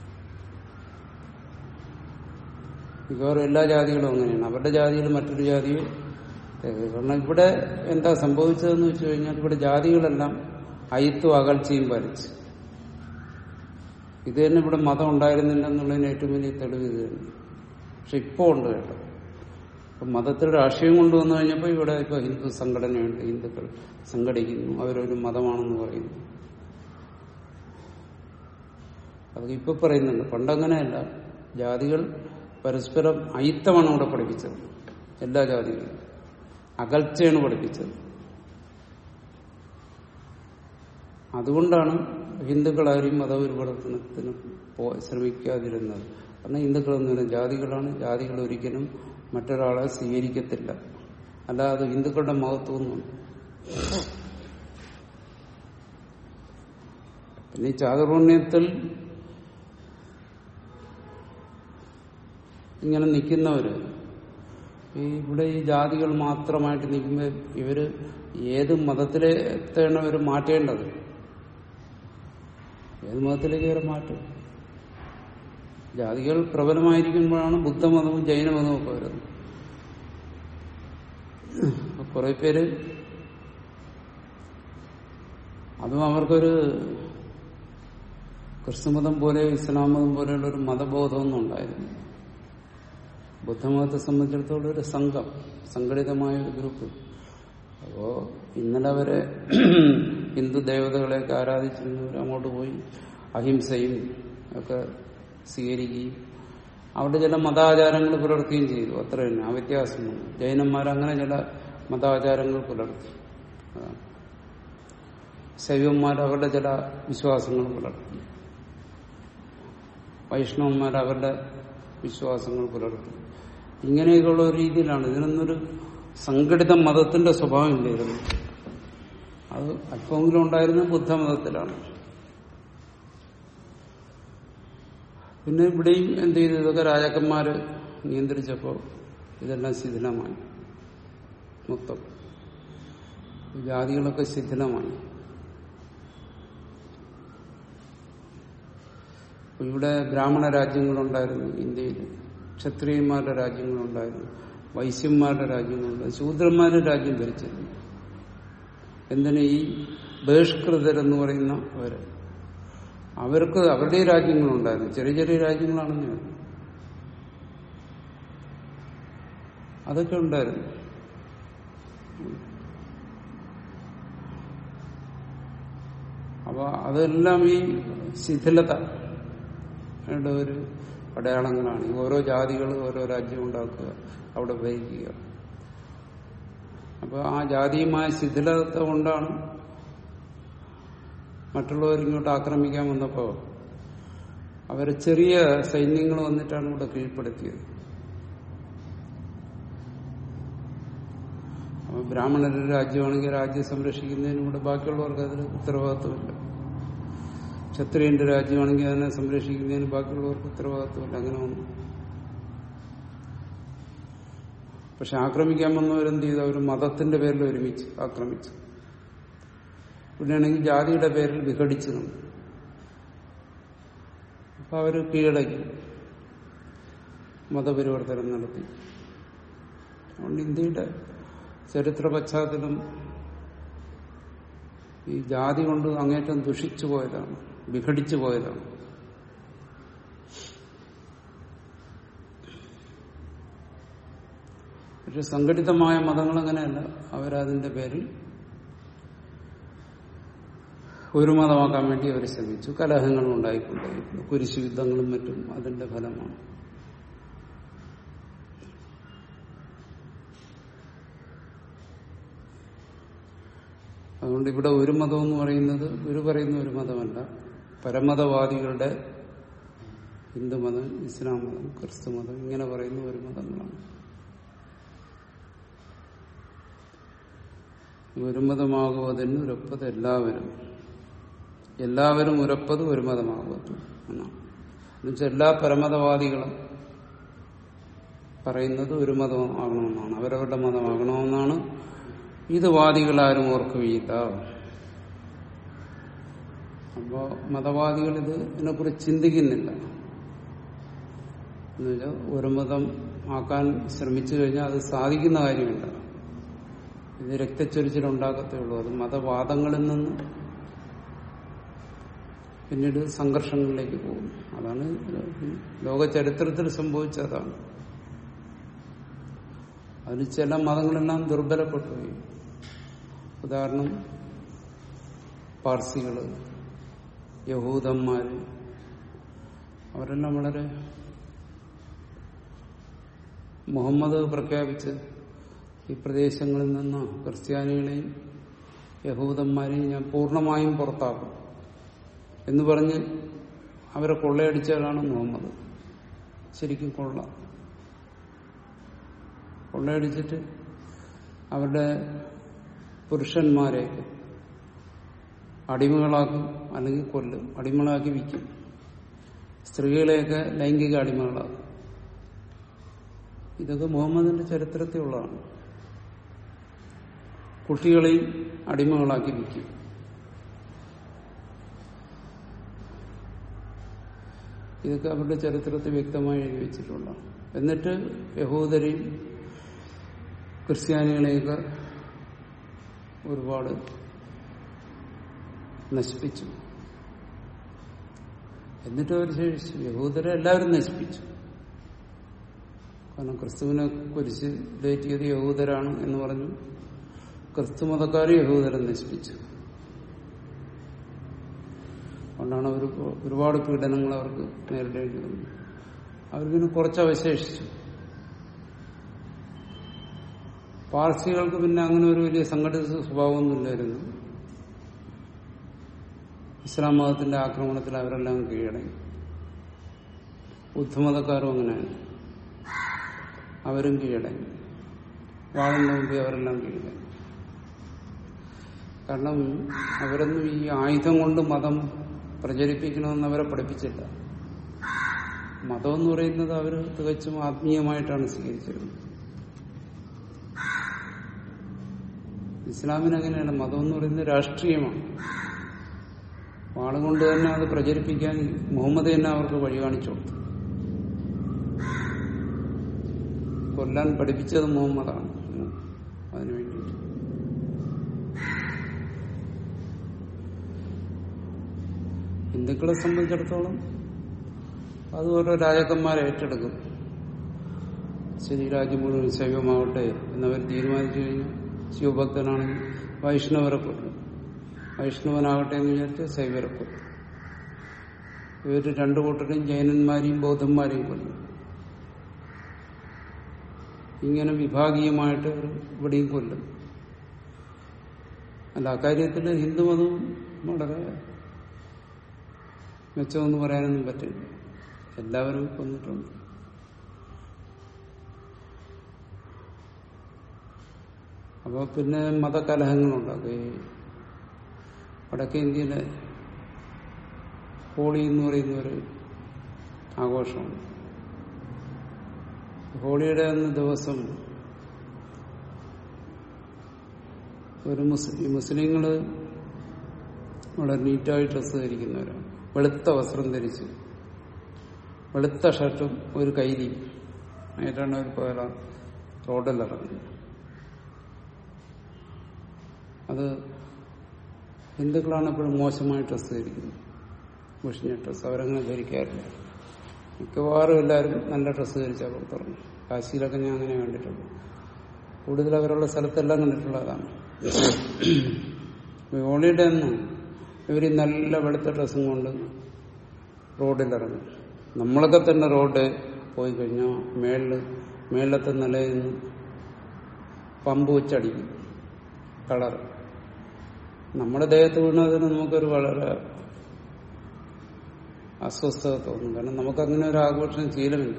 മിക്കവാറും എല്ലാ ജാതികളും അങ്ങനെയാണ് അവരുടെ ജാതിയിൽ മറ്റൊരു ജാതിയെ ചേർക്കും. കാരണം ഇവിടെ എന്താ സംഭവിച്ചതെന്ന് വെച്ച് കഴിഞ്ഞാൽ ഇവിടെ ജാതികളെല്ലാം അയിത്തും അകൽച്ചയും ഭരിച്ചു ഇത് തന്നെ ഇവിടെ മതം ഉണ്ടായിരുന്നില്ലെന്നുള്ളതിന് ഏറ്റവും വലിയ തെളിവ് ഇത് തന്നെ പക്ഷെ ഇപ്പോ ഉണ്ട് കേട്ടോ അപ്പൊ മതത്തിൽ രാഷ്ട്രീയം കൊണ്ടുവന്നു കഴിഞ്ഞപ്പോൾ ഇവിടെ ഇപ്പൊ ഹിന്ദു സംഘടനയുണ്ട് ഹിന്ദുക്കൾ സംഘടിക്കുന്നു അവരൊരു മതമാണെന്ന് പറയുന്നു അതൊക്കെ ഇപ്പൊ പറയുന്നുണ്ട് പണ്ടങ്ങനെയല്ല ജാതികൾ പരസ്പരം അയിത്തമാണ് ഇവിടെ പഠിപ്പിച്ചത് എല്ലാ ജാതികളും അകൽച്ചയാണ് പഠിപ്പിച്ചത് അതുകൊണ്ടാണ് ഹിന്ദുക്കളാരും മതപരിവർത്തനത്തിന് പോ ശ്രമിക്കാതിരുന്നത് കാരണം ഹിന്ദുക്കളൊന്നുമില്ല ജാതികളാണ് ജാതികൾ ഒരിക്കലും മറ്റൊരാളെ സ്വീകരിക്കത്തില്ല അല്ലാതെ ഹിന്ദുക്കളുടെ മഹത്വമൊന്നുമില്ല പിന്നെ ഈ ചാതുർണ്യത്തിൽ ഇങ്ങനെ നിൽക്കുന്നവര് ഈ ഇവിടെ ഈ ജാതികൾ മാത്രമായിട്ട് നിൽക്കുമ്പോൾ ഇവര് ഏത് മതത്തിലെത്താണ് ഇവർ മാറ്റേണ്ടത് ഏത് മതത്തിലേക്ക് വരെ മാറ്റും ജാതികൾ പ്രബലമായിരിക്കുമ്പോഴാണ് ബുദ്ധമതവും ജൈനമതവും ഒക്കെ വരുന്നത് കുറെ പേര് അതും അവർക്കൊരു ക്രിസ്തുമതം പോലെ ഇസ്ലാം മതം പോലെയുള്ള ഒരു മതബോധമൊന്നും ഉണ്ടായിരുന്നു ബുദ്ധമതത്തെ സംബന്ധിച്ചിടത്തോളം ഒരു സംഘം സംഘടിതമായ ഒരു ഗ്രൂപ്പ് അപ്പോ ഇന്നലെ വരെ ഹിന്ദു ദേവതകളെയൊക്കെ ആരാധിച്ചിരുന്നവർ അങ്ങോട്ട് പോയി അഹിംസയും ഒക്കെ സ്വീകരിക്കുകയും അവിടെ ചില മതാചാരങ്ങൾ പുലർത്തുകയും ചെയ്തു അത്ര തന്നെ ആ വ്യത്യാസം വന്നു ജൈനന്മാർ അങ്ങനെ ചില മതാചാരങ്ങൾ പുലർത്തി അതാണ് ശൈവന്മാർ അവരുടെ ചില വിശ്വാസങ്ങൾ പുലർത്തി വൈഷ്ണവന്മാർ അവരുടെ വിശ്വാസങ്ങൾ പുലർത്തി ഇങ്ങനെയൊക്കെയുള്ള ഒരു രീതിയിലാണ് ഇതിനൊന്നൊരു സംഘടിത മതത്തിന്റെ സ്വഭാവം ഇല്ലായിരുന്നു അത് അല്പമെങ്കിലും ഉണ്ടായിരുന്ന ബുദ്ധമതത്തിലാണ് പിന്നെ ഇവിടെയും എന്ത് ചെയ്തു ഇതൊക്കെ രാജാക്കന്മാര് നിയന്ത്രിച്ചപ്പോൾ ഇതെല്ലാം ശിഥിലമായി മൊത്തം ജാതികളൊക്കെ ശിഥിലമായി ഇവിടെ ബ്രാഹ്മണ രാജ്യങ്ങളുണ്ടായിരുന്നു ഇന്ത്യയിൽ ക്ഷത്രിയന്മാരുടെ രാജ്യങ്ങളുണ്ടായിരുന്നു വൈശ്യന്മാരുടെ രാജ്യങ്ങളുണ്ടായിരുന്നു ശൂദ്രന്മാരുടെ രാജ്യം ഭരിച്ചിരുന്നു എന്തിനു ഈ ബഹിഷ്കൃതരെന്ന് പറയുന്ന അവര് അവർക്ക് അവരുടെ രാജ്യങ്ങളുണ്ടായിരുന്നു ചെറിയ ചെറിയ രാജ്യങ്ങളാണെന്ന് പറഞ്ഞു അതൊക്കെ ഉണ്ടായിരുന്നു അപ്പൊ അതെല്ലാം ഈ ശിഥിലത യുടെ ഒരു അടയാളങ്ങളാണ് ഈ ഓരോ ജാതികൾ ഓരോ രാജ്യം ഉണ്ടാക്കുക അവിടെ ഭരിക്കുക അപ്പൊ ആ ജാതിയുമായ ശിഥിലത കൊണ്ടാണ് മറ്റുള്ളവർ ഇങ്ങോട്ട് ആക്രമിക്കാൻ വന്നപ്പോ അവരെ ചെറിയ സൈന്യങ്ങൾ വന്നിട്ടാണ് ഇവിടെ കീഴ്പ്പെടുത്തിയത് അപ്പൊ ബ്രാഹ്മണരുടെ രാജ്യമാണെങ്കിൽ രാജ്യം സംരക്ഷിക്കുന്നതിന് കൂടെ ബാക്കിയുള്ളവർക്ക് അതിൽ ഉത്തരവാദിത്വമില്ല ക്ഷത്രിയന്റെ രാജ്യമാണെങ്കിൽ അതിനെ സംരക്ഷിക്കുന്നതിന് ബാക്കിയുള്ളവർക്ക് ഉത്തരവാദിത്വമില്ല അങ്ങനെ വന്നു പക്ഷെ ആക്രമിക്കാൻ വന്നവരെന്ത് ചെയ്തു അവർ മതത്തിന്റെ പേരിൽ ഒരുമിച്ച് ആക്രമിച്ചു ഇവിടെയാണെങ്കിൽ ജാതിയുടെ പേരിൽ വിഘടിച്ചു നമ്മൾ അപ്പൊ അവര് കീഴടക്കി മതപരിവർത്തനം നടത്തി അതുകൊണ്ട് ഇന്ത്യയുടെ ചരിത്ര പശ്ചാത്തലം ഈ ജാതി കൊണ്ട് അങ്ങേറ്റം ദുഷിച്ചു പോയതാണ് വിഘടിച്ചു പോയതാണ് പക്ഷെ സംഘടിതമായ മതങ്ങൾ അങ്ങനെയല്ല അവരതിന്റെ പേരിൽ ഒരു മതമാക്കാൻ വേണ്ടി അവർ ശ്രമിച്ചു കലഹങ്ങൾ ഉണ്ടായിക്കൊണ്ടേയിരുന്നു കുരിശു യുദ്ധങ്ങളും മറ്റും അതിന്റെ ഫലമാണ് അതുകൊണ്ട് ഇവിടെ ഒരു മതം എന്ന് പറയുന്നത് ഒരു പറയുന്ന ഒരു മതമല്ല പരമതവാദികളുടെ ഹിന്ദുമതം ഇസ്ലാം മതം ക്രിസ്തു മതം ഇങ്ങനെ പറയുന്ന ഒരു മതങ്ങളാണ് ഒരു മതമാകുവതിന് ഉരപ്പത് എല്ലാവരും എല്ലാവരും ഉരപ്പത് ഒരു മതമാകുവത്തു എന്നാണ് എന്നുവെച്ചാൽ എല്ലാ പരമതവാദികളും പറയുന്നത് ഒരു മതമാകണമെന്നാണ് അവരവരുടെ മതമാകണമെന്നാണ് ഇത് വാദികളാരും ഓർക്കുകയില്ല അപ്പോ മതവാദികൾ ഇത് ഇതിനെക്കുറിച്ച് ചിന്തിക്കുന്നില്ല എന്നുവെച്ചാൽ ഒരു മതം ആക്കാൻ ശ്രമിച്ചു കഴിഞ്ഞാൽ അത് സാധിക്കുന്ന കാര്യമില്ല ഇത് രക്തച്ചൊരിച്ചിലുണ്ടാക്കത്തേ ഉള്ളൂ അത് മതവാദങ്ങളിൽ നിന്ന് പിന്നീട് സംഘർഷങ്ങളിലേക്ക് പോകും അതാണ് ലോക ചരിത്രത്തിൽ സംഭവിച്ചതാണ് അതിന് ചില മതങ്ങളെല്ലാം ദുർബലപ്പെട്ടു പോയി ഉദാഹരണം പാർസികള് യഹൂദന്മാര് അവരെല്ലാം വളരെ മുഹമ്മദ് പ്രഖ്യാപിച്ച് ഈ പ്രദേശങ്ങളിൽ നിന്ന് ക്രിസ്ത്യാനികളെയും യഹൂദന്മാരെയും ഞാൻ പൂർണ്ണമായും പുറത്താക്കും എന്ന് പറഞ്ഞ് അവരെ കൊള്ളയടിച്ചവരാണ് മുഹമ്മദ് ശരിക്കും കൊള്ള കൊള്ളയടിച്ചിട്ട് അവരുടെ പുരുഷന്മാരെ അടിമകളാക്കും അല്ലെങ്കിൽ കൊല്ലും അടിമകളാക്കി വിൽക്കും സ്ത്രീകളെയൊക്കെ ലൈംഗിക അടിമകളാക്കും ഇതൊക്കെ മുഹമ്മദിന്റെ ചരിത്രത്തിലുള്ളതാണ് കുട്ടികളെയും അടിമകളാക്കി വിൽക്കും ഇതൊക്കെ അവരുടെ ചരിത്രത്തിൽ വ്യക്തമായി എഴുതി വെച്ചിട്ടുണ്ട് എന്നിട്ട് യഹൂദരെയും ക്രിസ്ത്യാനികളെയൊക്കെ ഒരുപാട് നശിപ്പിച്ചു എന്നിട്ട് അവർ ശേഷിച്ചു യഹൂദരെ എല്ലാവരും നശിപ്പിച്ചു കാരണം ക്രിസ്തുവിനെ കുരിശ് ഡേറ്റിയത് യഹൂദരാണ് എന്ന് പറഞ്ഞു ക്രിസ്തു മതക്കാർ യഹൂദരെ നശിപ്പിച്ചു അതുകൊണ്ടാണ് അവർ ഒരുപാട് പീഡനങ്ങൾ അവർക്ക് നേരിടേണ്ടി വന്നത് അവർക്കിന് കുറച്ച് അവശേഷിച്ചു പാർസികൾക്ക് പിന്നെ അങ്ങനെ ഒരു വലിയ സംഘടിത സ്വഭാവമൊന്നുമില്ലായിരുന്നു ഇസ്ലാം മതത്തിന്റെ ആക്രമണത്തിൽ അവരെല്ലാം കീഴടങ്ങി ബുദ്ധമതക്കാരും അങ്ങനെയാണ് അവരും കീഴടങ്ങി വാളിന്റെ മുമ്പേ അവരെല്ലാം കീഴടങ്ങി കാരണം അവരൊന്നും ഈ ആയുധം കൊണ്ട് മതം പ്രചരിപ്പിക്കണമെന്ന് അവരെ പഠിപ്പിച്ചില്ല മതം എന്ന് പറയുന്നത് അവർ തികച്ചും ആത്മീയമായിട്ടാണ് സ്വീകരിച്ചിരുന്നത് ഇസ്ലാമിന് അങ്ങനെയാണ് മതം എന്ന് പറയുന്നത് രാഷ്ട്രീയമാണ് വാളുകൊണ്ട് തന്നെ അത് പ്രചരിപ്പിക്കാൻ മുഹമ്മദ് തന്നെ അവർക്ക് വഴി കാണിച്ചു കൊടുത്തു കൊല്ലാൻ പഠിപ്പിച്ചത് മുഹമ്മദാണ് അതിനു വേണ്ടിയിട്ട് ഹിന്ദുക്കളെ സംബന്ധിച്ചിടത്തോളം അത് ഓരോ രാജാക്കന്മാരെ ഏറ്റെടുക്കും ശരി രാജ്യം മുഴുവൻ ശൈവമാവട്ടെ എന്നവർ തീരുമാനിച്ചു കഴിഞ്ഞാൽ ശിവഭക്തനാണെങ്കിൽ വൈഷ്ണവരെ കൊല്ലും വൈഷ്ണവനാകട്ടെ എന്ന് വിചാരിച്ച് ശൈവരെ കൊല്ലും ഇവർ രണ്ടു കൂട്ടരെയും ജൈനന്മാരെയും ബൗദ്ധന്മാരെയും കൊല്ലും ഇങ്ങനെ വിഭാഗീയമായിട്ട് അവർ ഇവിടെയും കൊല്ലും അല്ല അക്കാര്യത്തിൽ ഹിന്ദുമതവും വളരെ മെച്ചമെന്ന് പറയാനൊന്നും പറ്റില്ല എല്ലാവരും കൊന്നിട്ടുണ്ട് അപ്പോൾ പിന്നെ മതകലഹങ്ങളുണ്ടാക്കും ഈ വടക്കേ ഇന്ത്യയിലെ ഹോളി എന്ന് പറയുന്ന ഒരു ആഘോഷമാണ് ഹോളിയുടെ അന്ന് ദിവസം ഒരു മുസ്ലിം മുസ്ലിങ്ങള് വളരെ നീറ്റായി ഡ്രസ്സ് ധരിക്കുന്നവരാണ് വെളുത്ത വസ്ത്രം ധരിച്ച് വെളുത്ത ഷർട്ടും ഒരു കൈലി ആയിട്ടാണ് അവർ പോയാൽ റോഡിൽ ഇറങ്ങുന്നത് അത് ഹിന്ദുക്കളാണ് എപ്പോഴും മോശമായി ഡ്രസ്സ് ധരിക്കുന്നത് മുഷിഞ്ഞ ഡ്രസ്സ് അവരങ്ങനെ ധരിക്കാറില്ല മിക്കവാറും എല്ലാവരും നല്ല ഡ്രസ്സ് ധരിച്ചാൽ പുറത്തിറങ്ങും കാശിയിലൊക്കെ ഞാൻ അങ്ങനെ കണ്ടിട്ടുള്ളൂ കൂടുതൽ അവരുള്ള സ്ഥലത്തെല്ലാം കണ്ടിട്ടുള്ളതാണ് ഹോളിഡേ അന്ന് ഇവർ നല്ല വെളുത്ത ഡ്രസ്സും കൊണ്ട് റോഡിലിറങ്ങും നമ്മളൊക്കെ തന്നെ റോഡ് പോയി കഴിഞ്ഞാൽ മേളില് മേളിലത്തെ നിലയിൽ നിന്ന് പമ്പ് വെച്ചടിക്കും കളർ നമ്മുടെ ദേഹത്ത് വീണതിന് നമുക്കൊരു വളരെ അസ്വസ്ഥത തോന്നും കാരണം നമുക്കങ്ങനെ ഒരു ആഘോഷം ശീലമില്ല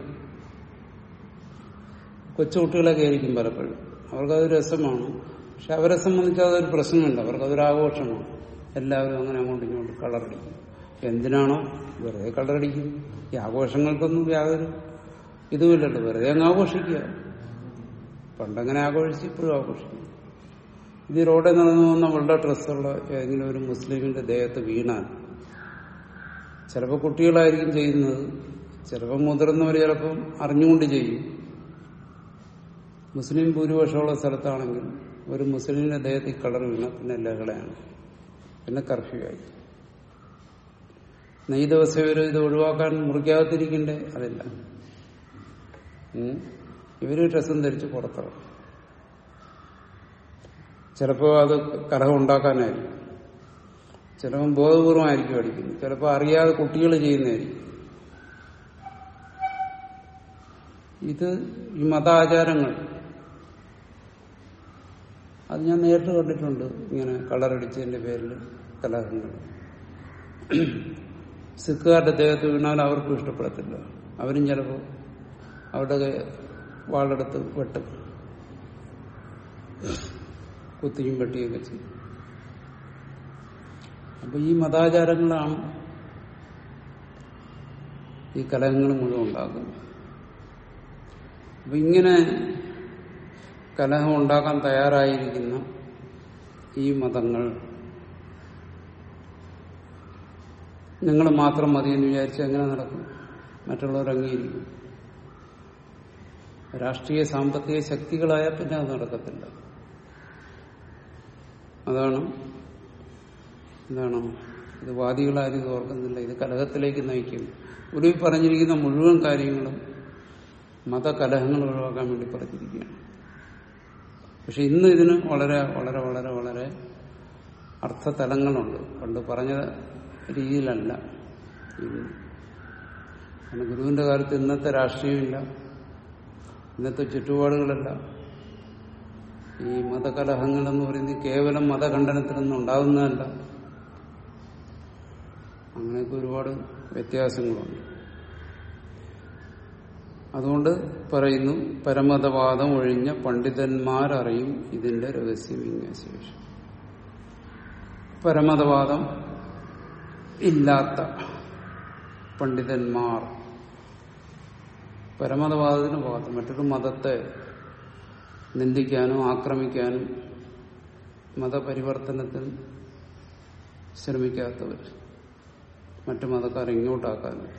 കൊച്ചുകുട്ടികളൊക്കെ ആയിരിക്കും പലപ്പോഴും അവർക്കത് രസമാണ് പക്ഷെ അവരെ സംബന്ധിച്ച് അതൊരു പ്രശ്നമില്ല അവർക്കതൊരു ആഘോഷമാണ് എല്ലാവരും അങ്ങനെ അങ്ങോട്ടും ഇങ്ങോട്ടും കളറടിക്കും എന്തിനാണോ വെറുതെ കളറടിക്കും ഈ ആഘോഷങ്ങൾക്കൊന്നും യാതൊരു ഇതുമില്ലല്ലോ വെറുതെ അങ്ങ് ആഘോഷിക്കുക പണ്ടങ്ങനെ ആഘോഷിച്ച് ഇപ്പോഴും ആഘോഷിക്കും ഇത് ഈ റോഡിൽ നടന്നു പോകുന്ന വളരെ ഡ്രസ്സുള്ള ഏതെങ്കിലും ഒരു മുസ്ലിമിന്റെ ദേഹത്ത് വീണാൽ ചിലപ്പോൾ കുട്ടികളായിരിക്കും ചെയ്യുന്നത് ചിലപ്പോൾ മുതിർന്നവർ ചിലപ്പം അറിഞ്ഞുകൊണ്ട് ചെയ്യും മുസ്ലിം ഭൂരിപക്ഷമുള്ള സ്ഥലത്താണെങ്കിൽ ഒരു മുസ്ലിമിന്റെ ദേഹത്ത് ഈ കളർ വീണ പിന്നെ ലഹളയാണ് പിന്നെ കർഫ്യൂ ആയി ഈ ദിവസം ഇവർ ഇത് ഒഴിവാക്കാൻ മുറിക്കാതിരിക്കണ്ടേ അതില്ല ഉം. ഇവര് ഡ്രസ്സും ധരിച്ച് പുറത്തിറങ്ങും ചിലപ്പോൾ അത് കലഹം ഉണ്ടാക്കാനായിരിക്കും ചിലപ്പോൾ ബോധപൂർവമായിരിക്കും അടിക്കുന്നത് ചിലപ്പോൾ അറിയാതെ കുട്ടികൾ ചെയ്യുന്നതായിരിക്കും ഇത് ഈ മതാചാരങ്ങൾ അത് ഞാൻ നേരിട്ട് കണ്ടിട്ടുണ്ട് ഇങ്ങനെ കളറടിച്ചതിന്റെ പേരിൽ കലഹങ്ങൾ സിഖുകാരുടെ ദേഹത്ത് വീണാൽ അവർക്കും ഇഷ്ടപ്പെടത്തില്ല അവരും ചിലപ്പോൾ അവരുടെ വാളെടുത്ത് വെട്ടും കുത്തിയും വെട്ടിയൊക്കെ ചെയ്യും അപ്പൊ ഈ മതാചാരങ്ങളാണ് ഈ കലഹങ്ങൾ മുഴുവൻ ഉണ്ടാക്കുന്നത് അപ്പൊ ഇങ്ങനെ കലഹം ഉണ്ടാക്കാൻ തയ്യാറായിരിക്കുന്ന ഈ മതങ്ങൾ നിങ്ങൾ മാത്രം മതി എന്ന് വിചാരിച്ച് എങ്ങനെ നടക്കും മറ്റുള്ളവർ അംഗീകരിക്കും രാഷ്ട്രീയ സാമ്പത്തിക ശക്തികളായാൽ പിന്നെ അത് നടക്കത്തില്ല അതാണ് എന്താണ് ഇത് വാദികളാരും ഇത് ഓർക്കുന്നില്ല ഇത് കലഹത്തിലേക്ക് നയിക്കും ഒരു പറഞ്ഞിരിക്കുന്ന മുഴുവൻ കാര്യങ്ങളും മതകലഹങ്ങൾ ഒഴിവാക്കാൻ വേണ്ടി പറഞ്ഞിരിക്കുകയാണ് പക്ഷെ ഇന്ന് ഇതിന് വളരെ വളരെ വളരെ വളരെ അർത്ഥതലങ്ങളുണ്ട് പണ്ട് പറഞ്ഞ രീതിയിലല്ല ഇന്ന് കാരണം ഗുരുവിന്റെ കാലത്ത് ഇന്നത്തെ രാഷ്ട്രീയമില്ല ഇന്നത്തെ ചുറ്റുപാടുകളല്ല ഈ മതകലഹങ്ങൾ എന്ന് പറയുന്നത് കേവലം മതഖണ്ഡനത്തിൽ നിന്നും ഉണ്ടാകുന്നതല്ല അങ്ങനെയൊക്കെ ഒരുപാട് വ്യത്യാസങ്ങളുണ്ട് അതുകൊണ്ട് പറയുന്നു പരമതവാദം ഒഴിഞ്ഞ പണ്ഡിതന്മാരറിയും ഇതിന്റെ രഹസ്യം ശേഷം പരമതവാദം ഇല്ലാത്ത പണ്ഡിതന്മാർ പരമതവാദത്തിന് വാദം മറ്റൊരു മതത്തെ നിന്ദിക്കാനും ആക്രമിക്കാനും മതപരിവർത്തനത്തിന് ശ്രമിക്കാത്തവർ മറ്റു മതക്കാരെ ഇങ്ങോട്ടാക്കാനും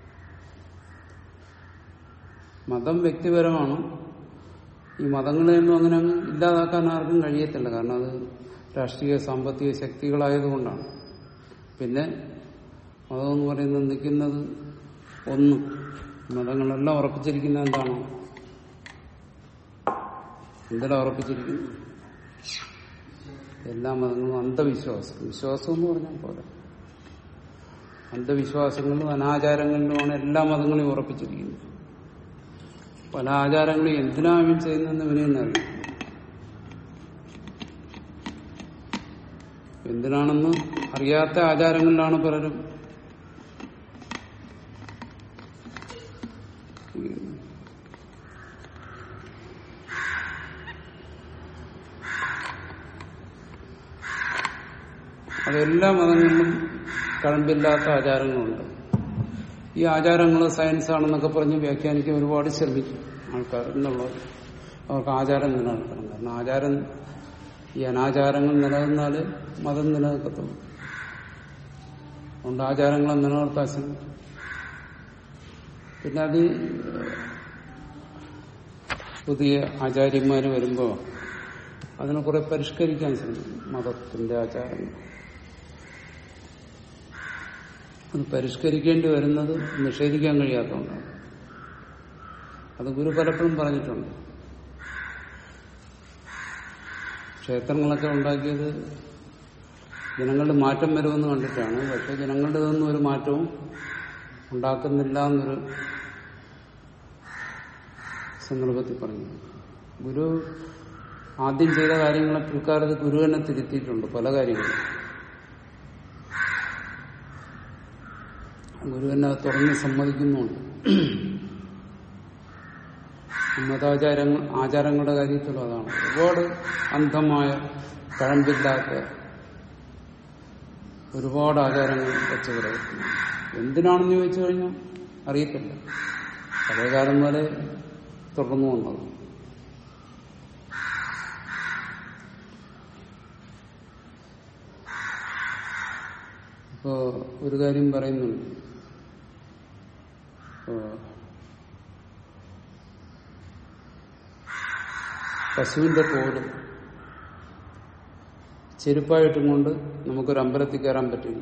മതം വ്യക്തിപരമാണ് ഈ മതങ്ങളെയൊന്നും അങ്ങനെ അങ്ങ് ഇല്ലാതാക്കാൻ ആർക്കും കഴിയത്തില്ല കാരണം അത് രാഷ്ട്രീയ സാമ്പത്തിക ശക്തികളായതുകൊണ്ടാണ് പിന്നെ മതം എന്ന് പറയുന്നത് നിൽക്കുന്നത് ഒന്ന് മതങ്ങളെല്ലാം ഉറപ്പിച്ചിരിക്കുന്നത് എന്താണ് എന്തെല്ലാം ഉറപ്പിച്ചിരിക്കുന്നു എല്ലാ മതങ്ങളും അന്ധവിശ്വാസം വിശ്വാസം എന്ന് പറഞ്ഞാൽ പോലെ അന്ധവിശ്വാസങ്ങളിലും അനാചാരങ്ങളിലുമാണ് എല്ലാ മതങ്ങളെയും ഉറപ്പിച്ചിരിക്കുന്നത് പല ആചാരങ്ങളും എന്തിനാണ് ചെയ്യുന്നതെന്ന് ഇവനെന്നറിയും എന്തിനാണെന്ന് അറിയാത്ത ആചാരങ്ങളിലാണ് പലരും അതെല്ലാ മതങ്ങളിലും കഴമ്പില്ലാത്ത ആചാരങ്ങളുണ്ട് ഈ ആചാരങ്ങൾ സയൻസ് ആണെന്നൊക്കെ പറഞ്ഞ് വ്യാഖ്യാനിക്കാൻ ഒരുപാട് ശ്രമിക്കും ആൾക്കാർ എന്നുള്ളത് അവർക്ക് ആചാരം നിലനിൽക്കണം കാരണം ആചാരം ഈ അനാചാരങ്ങൾ നിലനിന്നാല് മതം നിലനിൽക്കത്തുള്ളൂ അതുകൊണ്ട് ആചാരങ്ങളെ നിലനിർത്താൻ ശ്രമിക്കും പിന്നെ അത് പുതിയ ആചാര്യന്മാർ വരുമ്പോൾ അതിനെ കുറെ പരിഷ്കരിക്കാൻ ശ്രമിക്കും മതത്തിന്റെ ആചാരങ്ങൾ അത് പരിഷ്കരിക്കേണ്ടി വരുന്നത് നിഷേധിക്കാൻ കഴിയാത്തതുകൊണ്ടാണ് അത് ഗുരു പലപ്പോഴും പറഞ്ഞിട്ടുണ്ട് ക്ഷേത്രങ്ങളൊക്കെ ഉണ്ടാക്കിയത് ജനങ്ങളുടെ മാറ്റം വരുമെന്ന് കണ്ടിട്ടാണ് പക്ഷെ ജനങ്ങളുടെ ഇതൊന്നും ഒരു മാറ്റവും ഉണ്ടാക്കുന്നില്ല എന്നൊരു സന്ദർഭത്തിൽ പറഞ്ഞു ഗുരു ആദ്യം ചെയ്ത കാര്യങ്ങളെ പിൽക്കാലത്ത് ഗുരു തന്നെ തിരുത്തിയിട്ടുണ്ട് പല കാര്യങ്ങളും ഗുരു തന്നെ തുറന്ന് സമ്മതിക്കുന്നുണ്ട് മതാചാരങ്ങൾ ആചാരങ്ങളുടെ കാര്യത്തിലും അതാണ് ഒരുപാട് അന്ധമായ കഴമ്പില്ലാത്ത ഒരുപാട് ആചാരങ്ങൾ വെച്ച് കിടക്കുന്നു എന്തിനാണെന്ന് ചോദിച്ചു കഴിഞ്ഞാൽ അറിയത്തില്ല പഴയകാലം വരെ തുടർന്നു വന്നത് ഇപ്പോ ഒരു കാര്യം പറയുന്നുണ്ട് ഇപ്പോ പശുവിന്റെ തോല് ചെരുപ്പായിട്ടും കൊണ്ട് നമുക്കൊരു അമ്പലത്തിൽ കയറാൻ പറ്റില്ല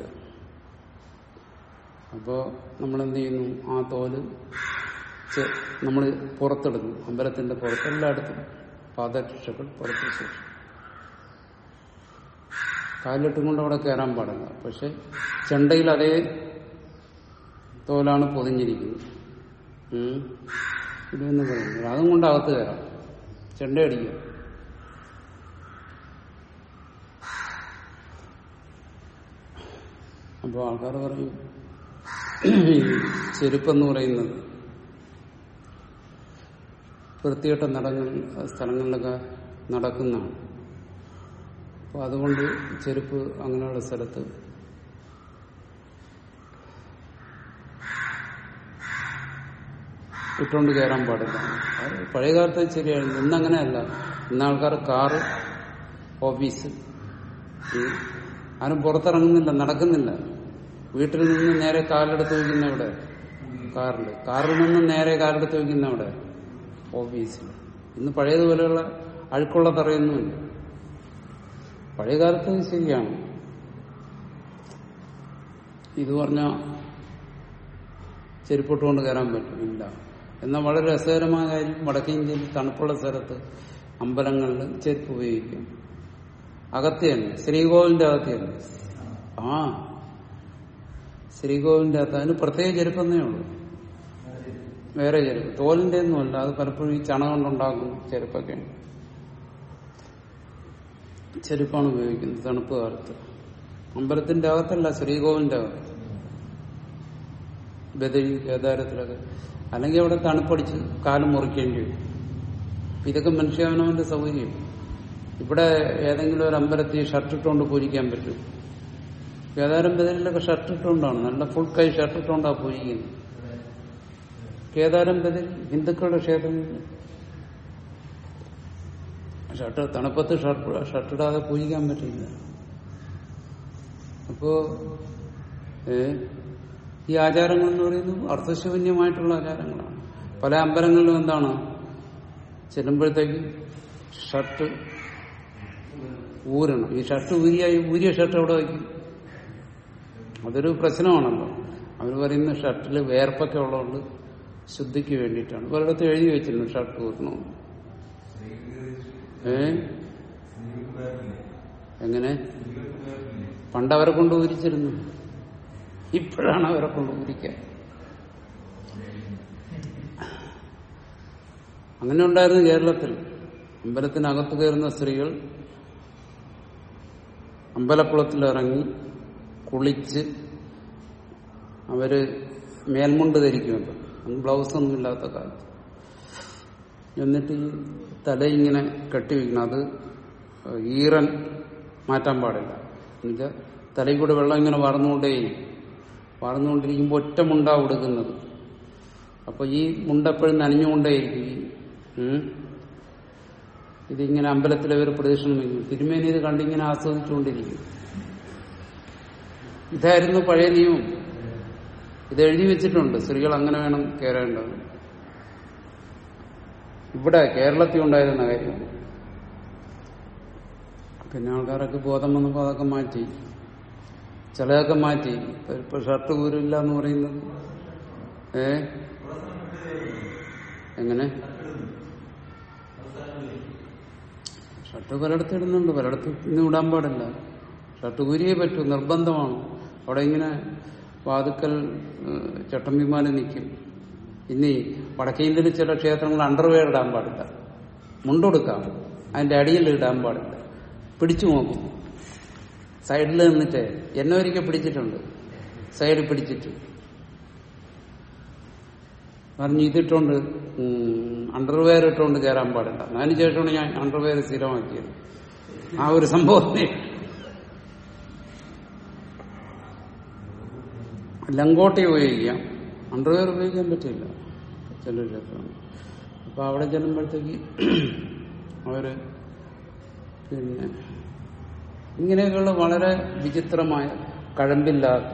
അപ്പോ നമ്മൾ എന്ത് ചെയ്യുന്നു ആ തോല് നമ്മൾ പുറത്തെടുക്കും അമ്പലത്തിന്റെ പുറത്ത് എല്ലായിടത്തും പാദരക്ഷകൾ പുറത്ത് ശേഷം കാലിലിട്ടും കൊണ്ട് അവിടെ കയറാൻ പാടില്ല പക്ഷെ ചെണ്ടയിൽ അതേ തോലാണ് പൊതിഞ്ഞിരിക്കുന്നത് ഇതെന്ന് പറയുന്നത് അതും കൊണ്ട് അകത്ത് കയറാം ചെണ്ട അടിക്കുക അപ്പോൾ ആൾക്കാർ പറയും ചെരുപ്പെന്ന് പറയുന്നത് വൃത്തികെട്ട നടങ്ങൾ സ്ഥലങ്ങളിലൊക്കെ നടക്കുന്നതാണ് അപ്പോൾ അതുകൊണ്ട് ചെരുപ്പ് അങ്ങനെയുള്ള സ്ഥലത്ത് ഇട്ടുകൊണ്ട് കയറാൻ പാടില്ല അത് പഴയ കാലത്ത് ശരിയാണ് ഇന്നങ്ങനെയല്ല ഇന്ന് ആൾക്കാർ കാറ് ഓഫീസ് ആരും പുറത്തിറങ്ങുന്നില്ല നടക്കുന്നില്ല വീട്ടിൽ നിന്ന് നേരെ കാലെടുത്ത് വയ്ക്കുന്ന ഇവിടെ കാറിൽ കാറിൽ നിന്ന് നേരെ കാറെടുത്ത് വെക്കുന്ന അവിടെ ഓഫീസിൽ ഇന്ന് പഴയതുപോലെയുള്ള അഴുക്കുള്ള തറയൊന്നുമില്ല പഴയ കാലത്ത് ഇത് ശരിയാണ് ഇത് പറഞ്ഞ ചെരുപ്പിട്ടുകൊണ്ട് കയറാൻ പറ്റും ഇല്ല എന്നാൽ വളരെ രസകരമായ കാര്യം വടക്കേ ഇന്ത്യയിൽ തണുപ്പുള്ള സ്ഥലത്ത് അമ്പലങ്ങളിൽ ചെരുപ്പ് ഉപയോഗിക്കും അകത്ത് തന്നെ ശ്രീകോവിലിന്റെ അകത്ത് തന്നെ ആ ശ്രീകോവിലിന്റെ അകത്ത് അതിന് പ്രത്യേക ചെരുപ്പെന്നേ ഉള്ളൂ വേറെ ചെരുപ്പ് തോലിന്റെ ഒന്നുമല്ല അത് പലപ്പോഴും ഈ ചണ കൊണ്ടുണ്ടാക്കും ചെരുപ്പൊക്കെയാണ് ചെരുപ്പാണ് ഉപയോഗിക്കുന്നത് തണുപ്പ് കാലത്ത് അമ്പലത്തിന്റെ അകത്തല്ല ശ്രീകോവിലിന്റെ അകത്ത് ബദരി കേദാരത്തിലൊക്കെ അല്ലെങ്കിൽ അവിടെ തണുപ്പടിച്ച് കാലം മുറിക്കേണ്ടി വരും അപ്പൊ ഇതൊക്കെ മനുഷ്യാവനവന്റെ സൗകര്യം ഇവിടെ ഏതെങ്കിലും ഒരു അമ്പലത്തിൽ ഷർട്ട് ഇട്ടുകൊണ്ട് പൂരിക്കാൻ പറ്റും കേദാരം ബദരിലൊക്കെ ഷർട്ട് ഇട്ടുകൊണ്ടാണ് നല്ല ഫുൾ കൈ ഷർട്ട് ഇട്ടുകൊണ്ടാണ് പൂരിക്കുന്നത് കേദാരം ബദരി ഹിന്ദുക്കളുടെ ക്ഷേത്രങ്ങളിൽ ഷർട്ട് തണുപ്പത്ത് ഷർട്ട് ഷർട്ട് ഇടാതെ പൂജിക്കാൻ പറ്റില്ല അപ്പോ ഏ, ഈ ആചാരങ്ങൾ എന്ന് പറയുന്നത് അർത്ഥശൂന്യമായിട്ടുള്ള ആചാരങ്ങളാണ് പല അമ്പലങ്ങളിലും എന്താണ് ചെല്ലുമ്പോഴത്തേക്ക് ഷർട്ട് ഊരണം ഈ ഷർട്ട് ഊരിയായി ഊരിയ ഷർട്ട് എവിടെ വയ്ക്കും അതൊരു പ്രശ്നമാണല്ലോ അവർ പറയുന്ന ഷർട്ടിൽ വേർപ്പൊക്കെ ഉള്ളതുകൊണ്ട് ശുദ്ധിക്ക് വേണ്ടിയിട്ടാണ് പലയിടത്ത് എഴുതി വെച്ചിരുന്നു ഷർട്ട് ഊരണമെന്ന് ഏ എങ്ങനെ പണ്ട് അവരെ കൊണ്ട് ഊരിച്ചിരുന്നു ഇപ്പോഴാണ് അവരെ കൊണ്ട് ഊരിക്കാൻ അങ്ങനെ ഉണ്ടായിരുന്നു കേരളത്തിൽ അമ്പലത്തിനകത്ത് കയറുന്ന സ്ത്രീകൾ അമ്പലക്കുളത്തിൽ ഇറങ്ങി കുളിച്ച് അവര് മേൽമുണ്ട് ധരിക്കുമല്ലോ അന്ന് ബ്ലൗസ് ഒന്നും ഇല്ലാത്ത കാലത്ത് എന്നിട്ട് ഈ തല ഇങ്ങനെ കെട്ടിവെക്കണം അത് ഈറൻ മാറ്റാൻ പാടില്ല എന്നുവെച്ചാൽ തലയിൽ കൂടെ വെള്ളം ഇങ്ങനെ വാർന്നുകൊണ്ടേയിരിക്കും വാർന്നുകൊണ്ടിരിക്കുമ്പോൾ ഒറ്റ മുണ്ടാ കൊടുക്കുന്നത് അപ്പൊ ഈ മുണ്ടെപ്പോഴും നനഞ്ഞുകൊണ്ടേയിരിക്കും ഈ, ഉം. ഇതിങ്ങനെ അമ്പലത്തിലെ ഒരു പ്രദക്ഷിണം വയ്ക്കും തിരുമേനി ഇത് കണ്ടിങ്ങനെ ആസ്വദിച്ചുകൊണ്ടിരിക്കും ഇതായിരുന്നു പഴയ നിയമം ഇത് എഴുതി വെച്ചിട്ടുണ്ട് സ്ത്രീകൾ അങ്ങനെ വേണം കയറേണ്ടത് ഇവിടെ കേരളത്തിൽ ഉണ്ടായിരുന്ന കാര്യം പിന്നെ ആൾക്കാരൊക്കെ ബോധം വന്നപ്പോൾ അതൊക്കെ മാറ്റി ചിലതൊക്കെ മാറ്റി ഇപ്പൊ ഇപ്പൊ ഷർട്ട് ഊരില്ല എന്ന് പറയുന്നത് ഏ എങ്ങനെ ഷർട്ട് പലയിടത്ത് ഇടുന്നുണ്ട് പലയിടത്ത് ഇന്ന് ഇടാൻ പാടില്ല ഷർട്ട് ഊരിയേ പറ്റൂ നിർബന്ധമാണ് അവിടെ ഇങ്ങനെ വാതുക്കൽ ഏഹ്, ചട്ടമ്പിമാര് നിൽക്കും ഇനി വടക്കേ ഇന്ത്യയിൽ ചില ക്ഷേത്രങ്ങൾ അണ്ടർവെയർ ഇടാൻ പാടില്ല മുണ്ടൊടുക്കാം അതിന്റെ അടിയിൽ ഇടാൻ പാടില്ല പിടിച്ചു നോക്കും സൈഡിൽ നിന്നിട്ട് എന്നെ ഒരിക്കൽ പിടിച്ചിട്ടുണ്ട് സൈഡിൽ പിടിച്ചിട്ട് പറഞ്ഞു ഇതിട്ടോണ്ട് അണ്ടർവെയർ ഇട്ടുകൊണ്ട് കയറാൻ പാടില്ല അതിനുശേഷമാണ് ഞാൻ അണ്ടർവെയർ സ്ഥിരമാക്കിയത് ആ ഒരു സംഭവത്തെ ലങ്കോട്ടി ഉപയോഗിക്കാം അണ്ടർവെയർ ഉപയോഗിക്കാൻ പറ്റില്ല ചില ക്ഷേത്രങ്ങൾ അപ്പൊ അവിടെ ചെല്ലുമ്പോഴത്തേക്ക് അവര് പിന്നെ ഇങ്ങനെയൊക്കെയുള്ള വളരെ വിചിത്രമായ കഴമ്പില്ലാത്ത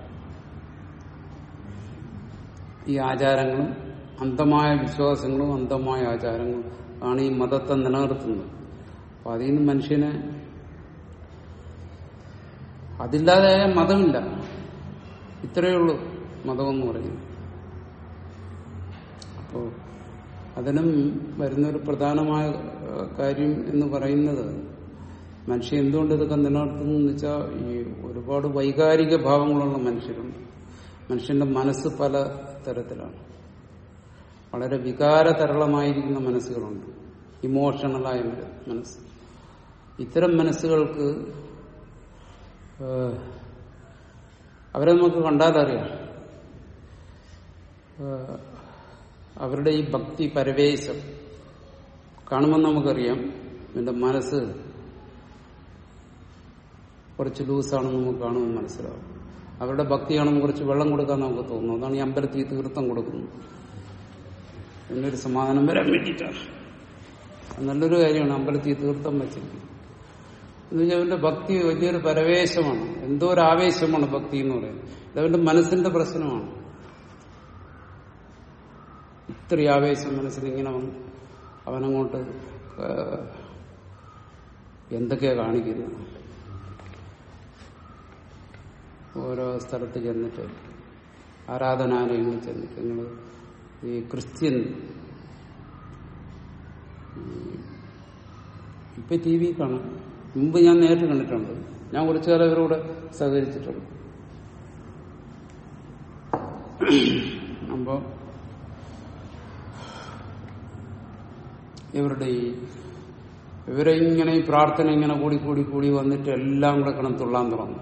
ഈ ആചാരങ്ങളും അന്ധമായ വിശ്വാസങ്ങളും അന്ധമായ ആചാരങ്ങളും ആണ് ഈ മതത്തെ നിലനിർത്തുന്നത് അപ്പൊ അതിൽ നിന്ന് മനുഷ്യനെ അതില്ലാതെ മതമില്ല ഇത്രയേ ഉള്ളൂ മതമെന്ന് പറയുന്നത് അപ്പോ അതിനും വരുന്നൊരു പ്രധാനമായ ഏഹ്, കാര്യം എന്ന് പറയുന്നത് മനുഷ്യൻ എന്തുകൊണ്ട് ഇതൊക്കെ നിലനിർത്തുന്നു എന്ന് വെച്ചാൽ ഈ ഒരുപാട് വൈകാരിക ഭാവങ്ങളുള്ള മനുഷ്യരുണ്ട് മനുഷ്യന്റെ മനസ്സ് പല തരത്തിലാണ് വളരെ വികാരതരളമായിരിക്കുന്ന മനസ്സുകളുണ്ട് ഇമോഷണലായ മന- മനസ്സ് ഇത്തരം മനസ്സുകൾക്ക് ഏഹ്, അവരെ നമുക്ക് കണ്ടാലറിയാം ഏഹ്, അവരുടെ ഈ ഭക്തി പരവേശം കാണുമ്പോൾ നമുക്കറിയാം എന്റെ മനസ്സ് കുറച്ച് ലൂസാണെന്ന് നമുക്ക് കാണുമ്പോൾ മനസ്സിലാവും അവരുടെ ഭക്തിയാണെന്ന് കുറച്ച് വെള്ളം കൊടുക്കാൻ നമുക്ക് തോന്നുന്നു അതാണ് ഈ അമ്പലത്തിൽ തീർത്ഥം കൊടുക്കുന്നത് എന്നൊരു സമാധാനം വരാൻ വേണ്ടിയിട്ടാണ് അത് നല്ലൊരു കാര്യമാണ് അമ്പലത്തിൽ തീർത്ഥം വെച്ചിരിക്കുന്നത് എന്ന് വെച്ചാൽ അവന്റെ ഭക്തി വലിയൊരു പരവേശമാണ് എന്തോ ഒരു ആവേശമാണ് ഭക്തി എന്ന് പറയുന്നത് ഇത് അവന്റെ മനസ്സിന്റെ പ്രശ്നമാണ് ഇത്രയും ആവേശം മനസ്സിൽ ഇങ്ങനെ വന്നു അവനങ്ങോട്ട് ആ, എന്തൊക്കെയാ കാണിക്കുന്നത് ഓരോ സ്ഥലത്ത് ചെന്നിട്ട് ആരാധനാലയങ്ങളിൽ ചെന്നിട്ട് നിങ്ങൾ ഈ ക്രിസ്ത്യൻ ഇപ്പൊ ടി വി കാണാം മുമ്പ് ഞാൻ നേരിട്ട് കണ്ടിട്ടുണ്ട് ഞാൻ കുറച്ചു കാലം ഇവരോട് സഹകരിച്ചിട്ടുണ്ട് അപ്പോ ഇവരുടെ ഈ ഇവരെ ഇങ്ങനെ ഈ പ്രാർത്ഥന ഇങ്ങനെ കൂടി കൂടി കൂടി വന്നിട്ട് എല്ലാം കൂടെ കിടന്ന് തുള്ളാൻ തുടങ്ങും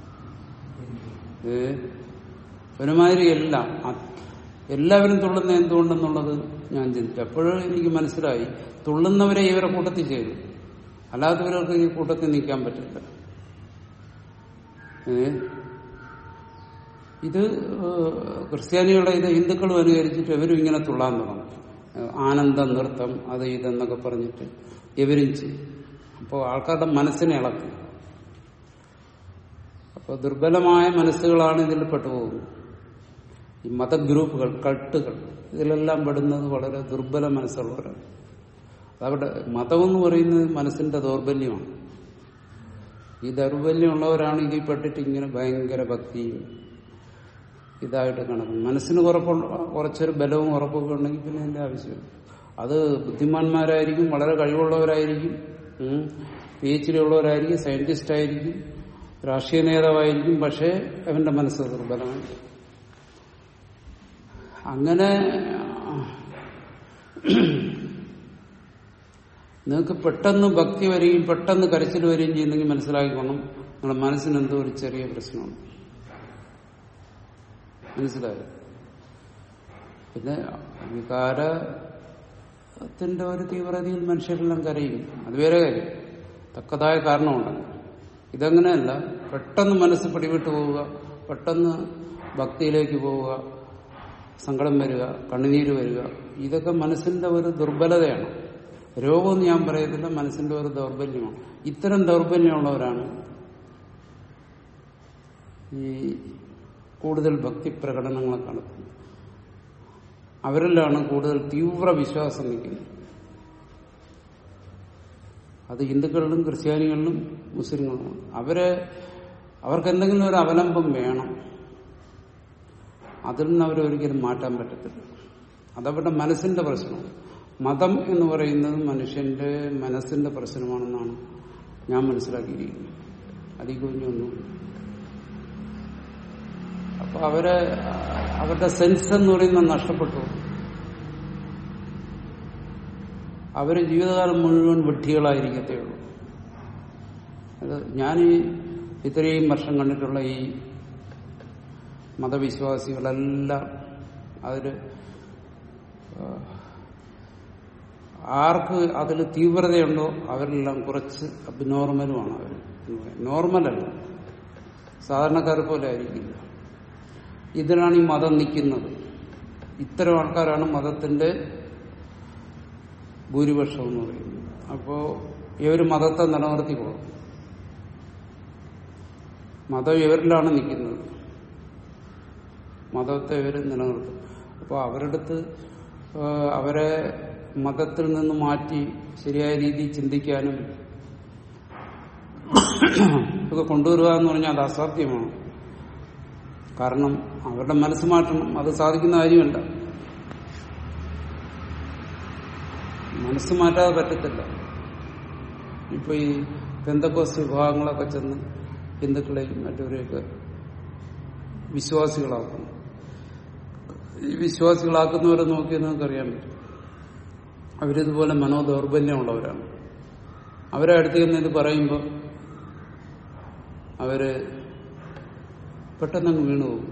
ഏ ഒരുമാതിരി എല്ലാം അ- എല്ലാവരും തുള്ളുന്ന എന്തുകൊണ്ടെന്നുള്ളത് ഞാൻ ചിന്തിച്ചു അപ്പോഴും എനിക്ക് മനസ്സിലായി തുള്ളുന്നവരെ ഇവരെ കൂട്ടത്തിൽ ചേരും അല്ലാത്തവർക്ക് ഈ കൂട്ടത്തിൽ നിൽക്കാൻ പറ്റില്ല ഏ ഇത് ഏഹ്, ക്രിസ്ത്യാനികളെ ഇത് ഹിന്ദുക്കളും അനുകരിച്ചിട്ട് ഇവരും ഇങ്ങനെ തുള്ളാൻ തുടങ്ങും ഏഹ്, ആനന്ദ നൃത്തം അത് ഇതെന്നൊക്കെ പറഞ്ഞിട്ട് ഇവരും ചെയ്യും അപ്പോൾ ആൾക്കാരുടെ മനസ്സിനെ ഇളക്കും അപ്പോൾ ദുർബലമായ മനസ്സുകളാണ് ഇതിൽ പെട്ടുപോകുന്നത് ഈ മതഗ്രൂപ്പുകൾ കൾട്ടുകൾ ഇതിലെല്ലാം പെടുന്നത് വളരെ ദുർബല മനസ്സുള്ളവരാണ് അതവിടെ മതമെന്ന് പറയുന്നത് മനസ്സിന്റെ ദൗർബല്യമാണ് ഈ ദൗർബല്യമുള്ളവരാണ് ഇതിൽ പെട്ടിട്ട് ഇങ്ങനെ ഭയങ്കര ഭക്തിയും ഇതായിട്ട് കണക്കും മനസ്സിന് കുറപ്പുള്ള കുറച്ചൊരു ബലവും ഉറപ്പൊക്കെ ഉണ്ടെങ്കിൽ പിന്നെ അതിന്റെ ആവശ്യം അത് ബുദ്ധിമാന്മാരായിരിക്കും വളരെ കഴിവുള്ളവരായിരിക്കും പി എച്ച് ഡി ഉള്ളവരായിരിക്കും സയന്റിസ്റ്റ് ആയിരിക്കും രാഷ്ട്രീയ നേതാവായിരിക്കും പക്ഷേ അവന്റെ മനസ്സ് ദുർബലമായി അങ്ങനെ നിങ്ങൾക്ക് പെട്ടെന്ന് ഭക്തി വരികയും പെട്ടെന്ന് കരച്ചിൽ വരികയും ചെയ്യുന്നെങ്കിൽ മനസ്സിലാക്കിക്കൊള്ളും നിങ്ങളുടെ മനസ്സിന് എന്തോ ഒരു ചെറിയ പ്രശ്നമാണ് മനസ്സിലായോ പിന്നെ വികാരത്തിന്റെ ഒരു തീവ്രതയിൽ മനുഷ്യരെല്ലാം കരയും അത് വേറെ കാര്യം തക്കതായ കാരണമുണ്ടല്ലോ ഇതങ്ങനെയല്ല പെട്ടെന്ന് മനസ്സ് പിടിവിട്ട് പോവുക പെട്ടെന്ന് ഭക്തിയിലേക്ക് പോവുക സങ്കടം വരിക കണ്ണുനീര് വരിക ഇതൊക്കെ മനസ്സിന്റെ ഒരു ദുർബലതയാണ് രോഗമെന്ന് ഞാൻ പറയത്തില്ല മനസ്സിന്റെ ഒരു ദൗർബല്യമാണ് ഇത്തരം ദൗർബല്യമുള്ളവരാണ് ഈ കൂടുതൽ ഭക്തി പ്രകടനങ്ങളെ നടത്തുന്നത് അവരിലാണ് കൂടുതൽ തീവ്ര വിശ്വാസം നിൽക്കുന്നത് അത് ഹിന്ദുക്കളിലും ക്രിസ്ത്യാനികളിലും മുസ്ലിങ്ങളിലും അവര് അവർക്ക് എന്തെങ്കിലും ഒരു അവലംബം വേണം അതിൽ നിന്ന് അവരെ ഒരിക്കലും മാറ്റാൻ പറ്റത്തില്ല അതവരുടെ മനസ്സിന്റെ പ്രശ്നമാണ് മതം എന്ന് പറയുന്നത് മനുഷ്യന്റെ മനസ്സിന്റെ പ്രശ്നമാണെന്നാണ് ഞാൻ മനസ്സിലാക്കിയിരിക്കുന്നത് അതിൽ കുഞ്ഞൊന്നും അപ്പൊ അവരെ അവരുടെ സെൻസ് എന്ന് പറയുന്നത് നഷ്ടപ്പെട്ടു അവര് ജീവിതകാലം മുഴുവൻ വിഡ്ഢികളായിരിക്കത്തേ ഉള്ളൂ അത് ഞാൻ ഈ ഇത്രയും വർഷം കണ്ടിട്ടുള്ള ഈ മതവിശ്വാസികളെല്ലാം അതില് ആർക്ക് അതിൽ തീവ്രതയുണ്ടോ അവരെല്ലാം കുറച്ച് അബ്നോർമലുമാണ് അവർ നോർമലല്ല സാധാരണക്കാരെ പോലെ ആയിരിക്കില്ല ഇതിലാണ് ഈ മതം നിൽക്കുന്നത് ഇത്തരം ആൾക്കാരാണ് മതത്തിന്റെ ഭൂരിപക്ഷം എന്ന് പറയുന്നത് അപ്പോ ഇവർ മതത്തെ നിലനിർത്തി പോകും മതം ഇവരിലാണ് നിൽക്കുന്നത് മതത്തെ ഇവർ നിലനിർത്തും അപ്പോൾ അവരടുത്ത് അവരെ മതത്തിൽ നിന്ന് മാറ്റി ശരിയായ രീതിയിൽ ചിന്തിക്കാനും ഒക്കെ കൊണ്ടുവരിക എന്ന് പറഞ്ഞാൽ അത് അസാധ്യമാണ് കാരണം അവരുടെ മനസ്സ് മാറ്റണം അത് സാധിക്കുന്ന കാര്യമല്ല മനസ്സ് മാറ്റാതെ പറ്റത്തില്ല ഇപ്പൊ ഈ പെന്തക്കോസ് വിഭാഗങ്ങളൊക്കെ ചെന്ന് ഹിന്ദുക്കളെയും മറ്റവരെയൊക്കെ വിശ്വാസികളാക്കുന്നു ഈ വിശ്വാസികളാക്കുന്നവരെ നോക്കിയാൽ നമുക്കറിയാൻ പറ്റും അവരിതുപോലെ മനോദൗർബല്യമുള്ളവരാണ് അവരെ അടുത്ത് ചെന്ന് ഇത് പറയുമ്പോൾ അവര് പെട്ടെന്നങ്ങ് വീണുപോകും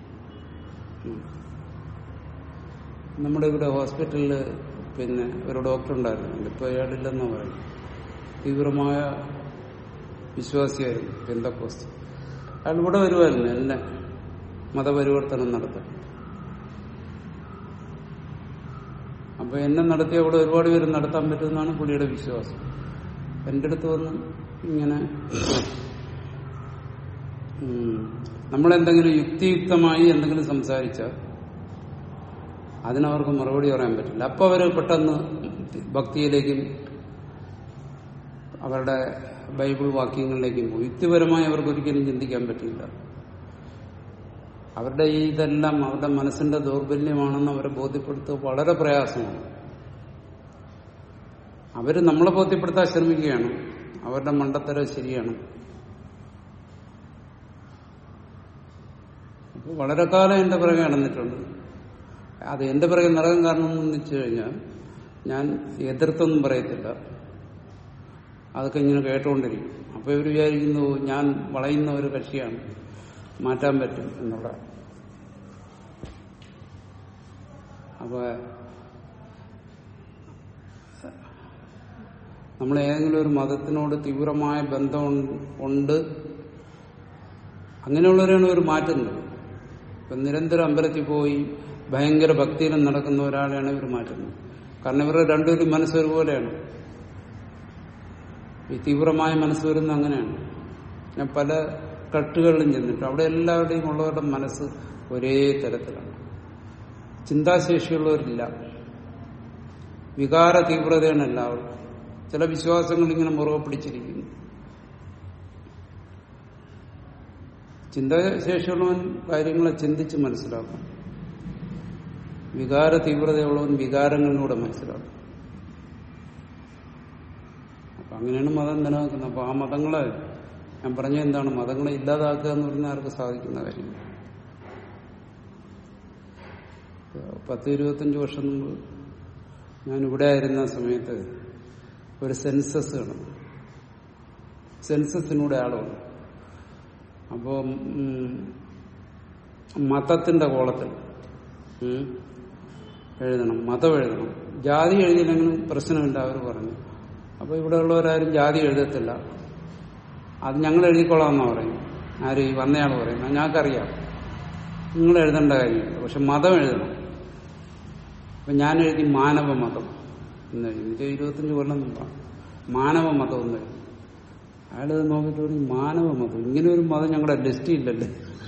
നമ്മുടെ ഇവിടെ ഹോസ്പിറ്റലിൽ പിന്നെ ഒരു ഡോക്ടർ ഉണ്ടായിരുന്നു ഇപ്പൊ അയാളില്ലെന്നാ പറയും തീവ്രമായ വിശ്വാസിയായിരുന്നു പെന്തക്കോസ്റ്റ് അയാൾ ഇവിടെ വരുമായിരുന്നു എന്നെ മതപരിവർത്തനം നടത്താൻ അപ്പൊ എന്നെ നടത്തിയ അവിടെ ഒരുപാട് പേര് നടത്താൻ പറ്റുമെന്നാണ് പുള്ളിയുടെ വിശ്വാസം എന്റെ അടുത്ത് വന്ന് ഇങ്ങനെ നമ്മളെന്തെങ്കിലും യുക്തിയുക്തമായി എന്തെങ്കിലും സംസാരിച്ചാൽ അതിനവർക്ക് മറുപടി പറയാൻ പറ്റില്ല അപ്പൊ അവര് പെട്ടെന്ന് ഭക്തിയിലേക്കും അവരുടെ ബൈബിൾ വാക്യങ്ങളിലേക്കും പോകും യുക്തിപരമായി അവർക്ക് ഒരിക്കലും ചിന്തിക്കാൻ പറ്റില്ല അവരുടെ ഈ ഇതെല്ലാം അവരുടെ മനസ്സിന്റെ ദൗർബല്യമാണെന്ന് അവരെ ബോധ്യപ്പെടുത്തുക വളരെ പ്രയാസമാണ് അവര് നമ്മളെ ബോധ്യപ്പെടുത്താൻ ശ്രമിക്കുകയാണ് അവരുടെ മണ്ടത്തരം ശരിയാണ് അപ്പൊ വളരെ കാലം എന്റെ പിറകെ നടന്നിട്ടുണ്ട് അത് എന്റെ പിറകെ നടക്കാൻ കാരണം എന്ന് വെച്ചു കഴിഞ്ഞാൽ ഞാൻ എതിർത്തൊന്നും പറയത്തില്ല അതൊക്കെ ഇങ്ങനെ കേട്ടുകൊണ്ടിരിക്കും അപ്പൊ ഇവർ വിചാരിക്കുന്നു ഞാൻ വളയുന്ന ഒരു കക്ഷിയാണ് മാറ്റാൻ പറ്റും എന്നുള്ള അപ്പൊ നമ്മൾ ഏതെങ്കിലും ഒരു മതത്തിനോട് തീവ്രമായ ബന്ധം ഉണ്ട് അങ്ങനെയുള്ളവരാണ് ഇവർ മാറ്റുന്നത് ഇപ്പൊ നിരന്തരം അമ്പലത്തിൽ പോയി ഭയങ്കര ഭക്തിയിലും നടക്കുന്ന ഒരാളെയാണ് ഇവർ മാറ്റുന്നത് കാരണം ഇവരുടെ രണ്ടുപേരും മനസ്സ് ഒരുപോലെയാണ് ഈ തീവ്രമായ മനസ്സ് വരുന്ന അങ്ങനെയാണ് ഞാൻ പല കട്ടുകളിലും ചെന്നിട്ട് അവിടെ എല്ലാവരുടെയും ഉള്ളവരുടെ മനസ്സ് ഒരേ തരത്തിലാണ് ചിന്താശേഷിയുള്ളവരില്ല വികാര തീവ്രതയാണ് എല്ലാവർക്കും ചില വിശ്വാസങ്ങൾ ഇങ്ങനെ മുറുകെ പിടിച്ചിരിക്കുന്നു ചിന്താശേഷിയുള്ളവൻ കാര്യങ്ങളെ ചിന്തിച്ച് മനസ്സിലാക്കും വികാര തീവ്രതയുള്ളവൻ വികാരങ്ങളിലൂടെ മനസ്സിലാക്കും അപ്പൊ അങ്ങനെയാണ് മതം നിലനിൽക്കുന്നത് അപ്പൊ ആ മതങ്ങളെ ഞാൻ പറഞ്ഞ എന്താണ് മതങ്ങളെ ഇല്ലാതാക്കുക എന്ന് പറഞ്ഞാൽ ആർക്ക് സാധിക്കുന്ന കാര്യം പത്ത് ഇരുപത്തഞ്ച് വർഷം മുമ്പ് ഞാൻ ഇവിടെ ആയിരുന്ന സമയത്ത് ഒരു സെൻസസ് നടന്നു സെൻസസിനൂടെ ആളുണ്ട് അപ്പോ മതത്തിന്റെ കോളത്തിൽ ഉം, എഴുതണം മതം എഴുതണം ജാതി എഴുതിയില്ലെങ്കിലും പ്രശ്നമില്ല അവർ പറഞ്ഞു അപ്പൊ ഇവിടെ ഉള്ളവരാരും ജാതി എഴുതത്തില്ല അത് ഞങ്ങൾ എഴുതിക്കൊള്ളാമെന്നാ പറയും ആര് ഈ വന്നയാൾ പറയുന്നത് ഞങ്ങൾക്കറിയാം നിങ്ങൾ എഴുതേണ്ട കാര്യമില്ല പക്ഷെ മതം എഴുതണം അപ്പൊ ഞാൻ എഴുതി മാനവ മതം എന്ന് എഴുതി ഇത് ഇരുപത്തഞ്ച് കൊല്ലം മുമ്പാണ് മാനവ മതം എന്ന് എഴുതി അയാളത് നോക്കിയിട്ട് ഒരു മാനവ മതം ഇങ്ങനെ ഒരു മതം ഞങ്ങളുടെ ലിസ്റ്റിൽ ഇല്ലല്ലേ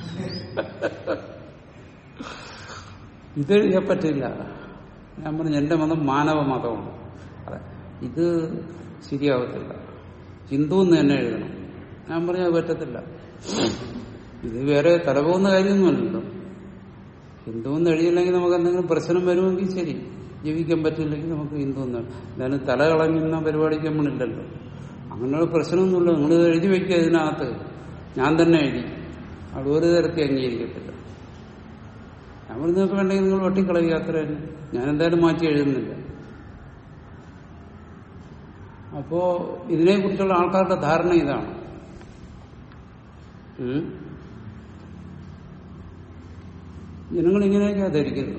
ഇത് എഴുതിയാൻ പറ്റില്ല ഞാൻ പറഞ്ഞു എന്റെ മതം മാനവ മതമാണ് അതെ ഇത് ശരിയാവത്തില്ല ഹിന്ദു എന്ന് തന്നെ എഴുതണം ഞാൻ പറഞ്ഞു അത് പറ്റത്തില്ല ഇത് വേറെ തലപോകുന്ന കാര്യമൊന്നുമല്ലല്ലോ ഹിന്ദു എന്ന് എഴുതിയില്ലെങ്കിൽ നമുക്ക് എന്തെങ്കിലും പ്രശ്നം വരുമെങ്കിൽ ശരി ജീവിക്കാൻ പറ്റില്ലെങ്കിൽ നമുക്ക് ഹിന്ദു എന്ന് എന്തായാലും തല കളഞ്ഞുന്ന പരിപാടിക്ക് നമ്മളില്ലല്ലോ അങ്ങനെയുള്ള പ്രശ്നമൊന്നുമില്ല നിങ്ങൾ എഴുതി വെക്കുക ഇതിനകത്ത് ഞാൻ തന്നെ എഴുതി അവിടെ ഒരു തരത്തിൽ അംഗീകരിക്കത്തില്ല ഞാൻ പറഞ്ഞു നിങ്ങൾക്ക് വേണ്ടെങ്കിൽ നിങ്ങൾ വെട്ടിക്കളയുക അത്ര തന്നെ ഞാൻ എന്തായാലും മാറ്റി എഴുതുന്നില്ല അപ്പോ ഇതിനെക്കുറിച്ചുള്ള ആൾക്കാരുടെ ധാരണ ഇതാണ് ഉം. ജനങ്ങൾ ഇങ്ങനെയൊക്കെയാ ധരിക്കുന്നത്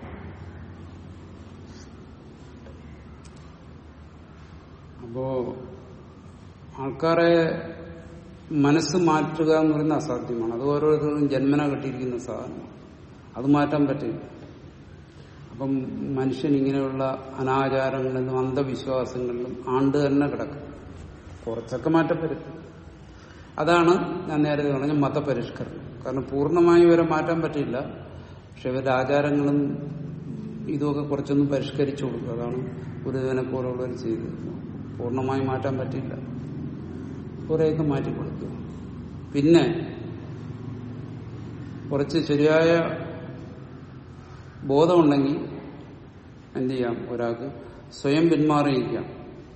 അപ്പോ ആൾക്കാരെ മനസ്സ് മാറ്റുക എന്ന് പറയുന്നത് അസാധ്യമാണ് അത് ഓരോരുത്തർക്കും ജന്മന കിട്ടിയിരിക്കുന്ന സാധനമാണ് അത് മാറ്റാൻ പറ്റില്ല അപ്പം മനുഷ്യൻ ഇങ്ങനെയുള്ള അനാചാരങ്ങളിലും അന്ധവിശ്വാസങ്ങളിലും ആണ്ട് തന്നെ കിടക്കും കുറച്ചൊക്കെ മാറ്റം വരുത്തും അതാണ് ഞാൻ നേരത്തെ പറഞ്ഞ മതപരിഷ്കരണം കാരണം പൂർണ്ണമായി ഇവരെ മാറ്റാൻ പറ്റില്ല പക്ഷെ ഇവരുടെ ആചാരങ്ങളും ഇതുമൊക്കെ കുറച്ചൊന്നും പരിഷ്കരിച്ചു കൊടുക്കുക അതാണ് ഗുരുദേവനെ പോലുള്ളവർ ചെയ്തത് പൂർണ്ണമായി മാറ്റാൻ പറ്റില്ല കുറേയൊക്കെ മാറ്റി കൊടുക്കുക പിന്നെ കുറച്ച് ശരിയായ ബോധമുണ്ടെങ്കിൽ എന്ത് ചെയ്യാം ഒരാൾക്ക് സ്വയം പിന്മാറിയിരിക്കാം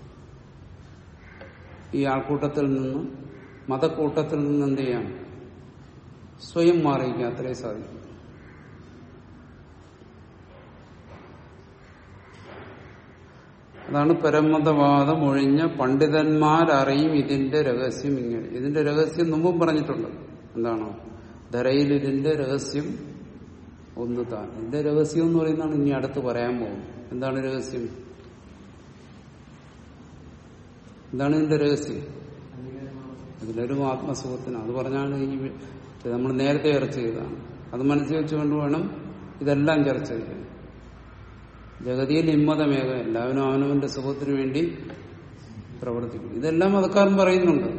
ഈ ആൾക്കൂട്ടത്തിൽ നിന്ന് മതക്കൂട്ടത്തിൽ നിന്ന് എന്ത് ചെയ്യാം സ്വയം മാറിയിരിക്കാം അത്രേ സാധിക്കും അതാണ് പരമതവാദം ഒഴിഞ്ഞ പണ്ഡിതന്മാരറിയും ഇതിന്റെ രഹസ്യം ഇങ്ങനെ ഇതിന്റെ രഹസ്യം മുമ്പും പറഞ്ഞിട്ടുണ്ട് എന്താണോ ധരയിൽ ഇതിന്റെ രഹസ്യം ഒന്ന് താൻ ഇതിന്റെ രഹസ്യം എന്ന് പറയുന്നതാണ് ഇനി അടുത്ത് പറയാൻ പോകുന്നത് എന്താണ് രഹസ്യം എന്താണ് ഇതിന്റെ രഹസ്യം അതിലൊരു ആത്മസുഖത്തിന് അത് പറഞ്ഞാണ് ഈ ഇത് നമ്മൾ നേരത്തെ ചർച്ച ചെയ്തതാണ് അത് മനസ്സിൽ വെച്ചുകൊണ്ട് വേണം ഇതെല്ലാം ചർച്ച ചെയ്യാൻ ജഗതിയിൽ ഇമ്മതമേക എല്ലാവരും അവനവന്റെ സുഖത്തിന് വേണ്ടി പ്രവർത്തിക്കും ഇതെല്ലാം മതക്കാരൻ പറയുന്നുണ്ട്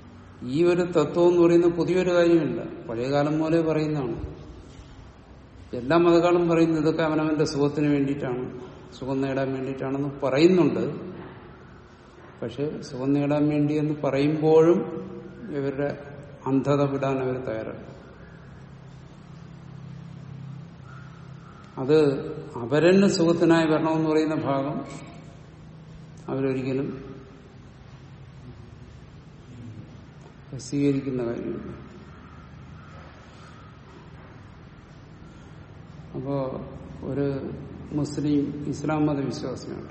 ഈ ഒരു തത്വം എന്ന് പറയുന്നത് പുതിയൊരു കാര്യമില്ല പഴയകാലം പോലെ പറയുന്നതാണ് എല്ലാ മതക്കാരും പറയുന്നത് ഇതൊക്കെ അവനവന്റെ സുഖത്തിന് വേണ്ടിയിട്ടാണ് സുഖം നേടാൻ വേണ്ടിയിട്ടാണെന്ന് പറയുന്നുണ്ട് പക്ഷെ സുഖം നേടാൻ വേണ്ടി എന്ന് പറയുമ്പോഴും ഇവരുടെ അന്ധത വിടാൻ അവർ തയ്യാറാണ് അത് അവരെന്നെ സുഖത്തിനായി വരണമെന്ന് പറയുന്ന ഭാഗം അവരൊരിക്കലും സ്വീകരിക്കുന്ന കാര്യമില്ല അപ്പോ ഒരു മുസ്ലിം ഇസ്ലാം മത വിശ്വാസിയാണ്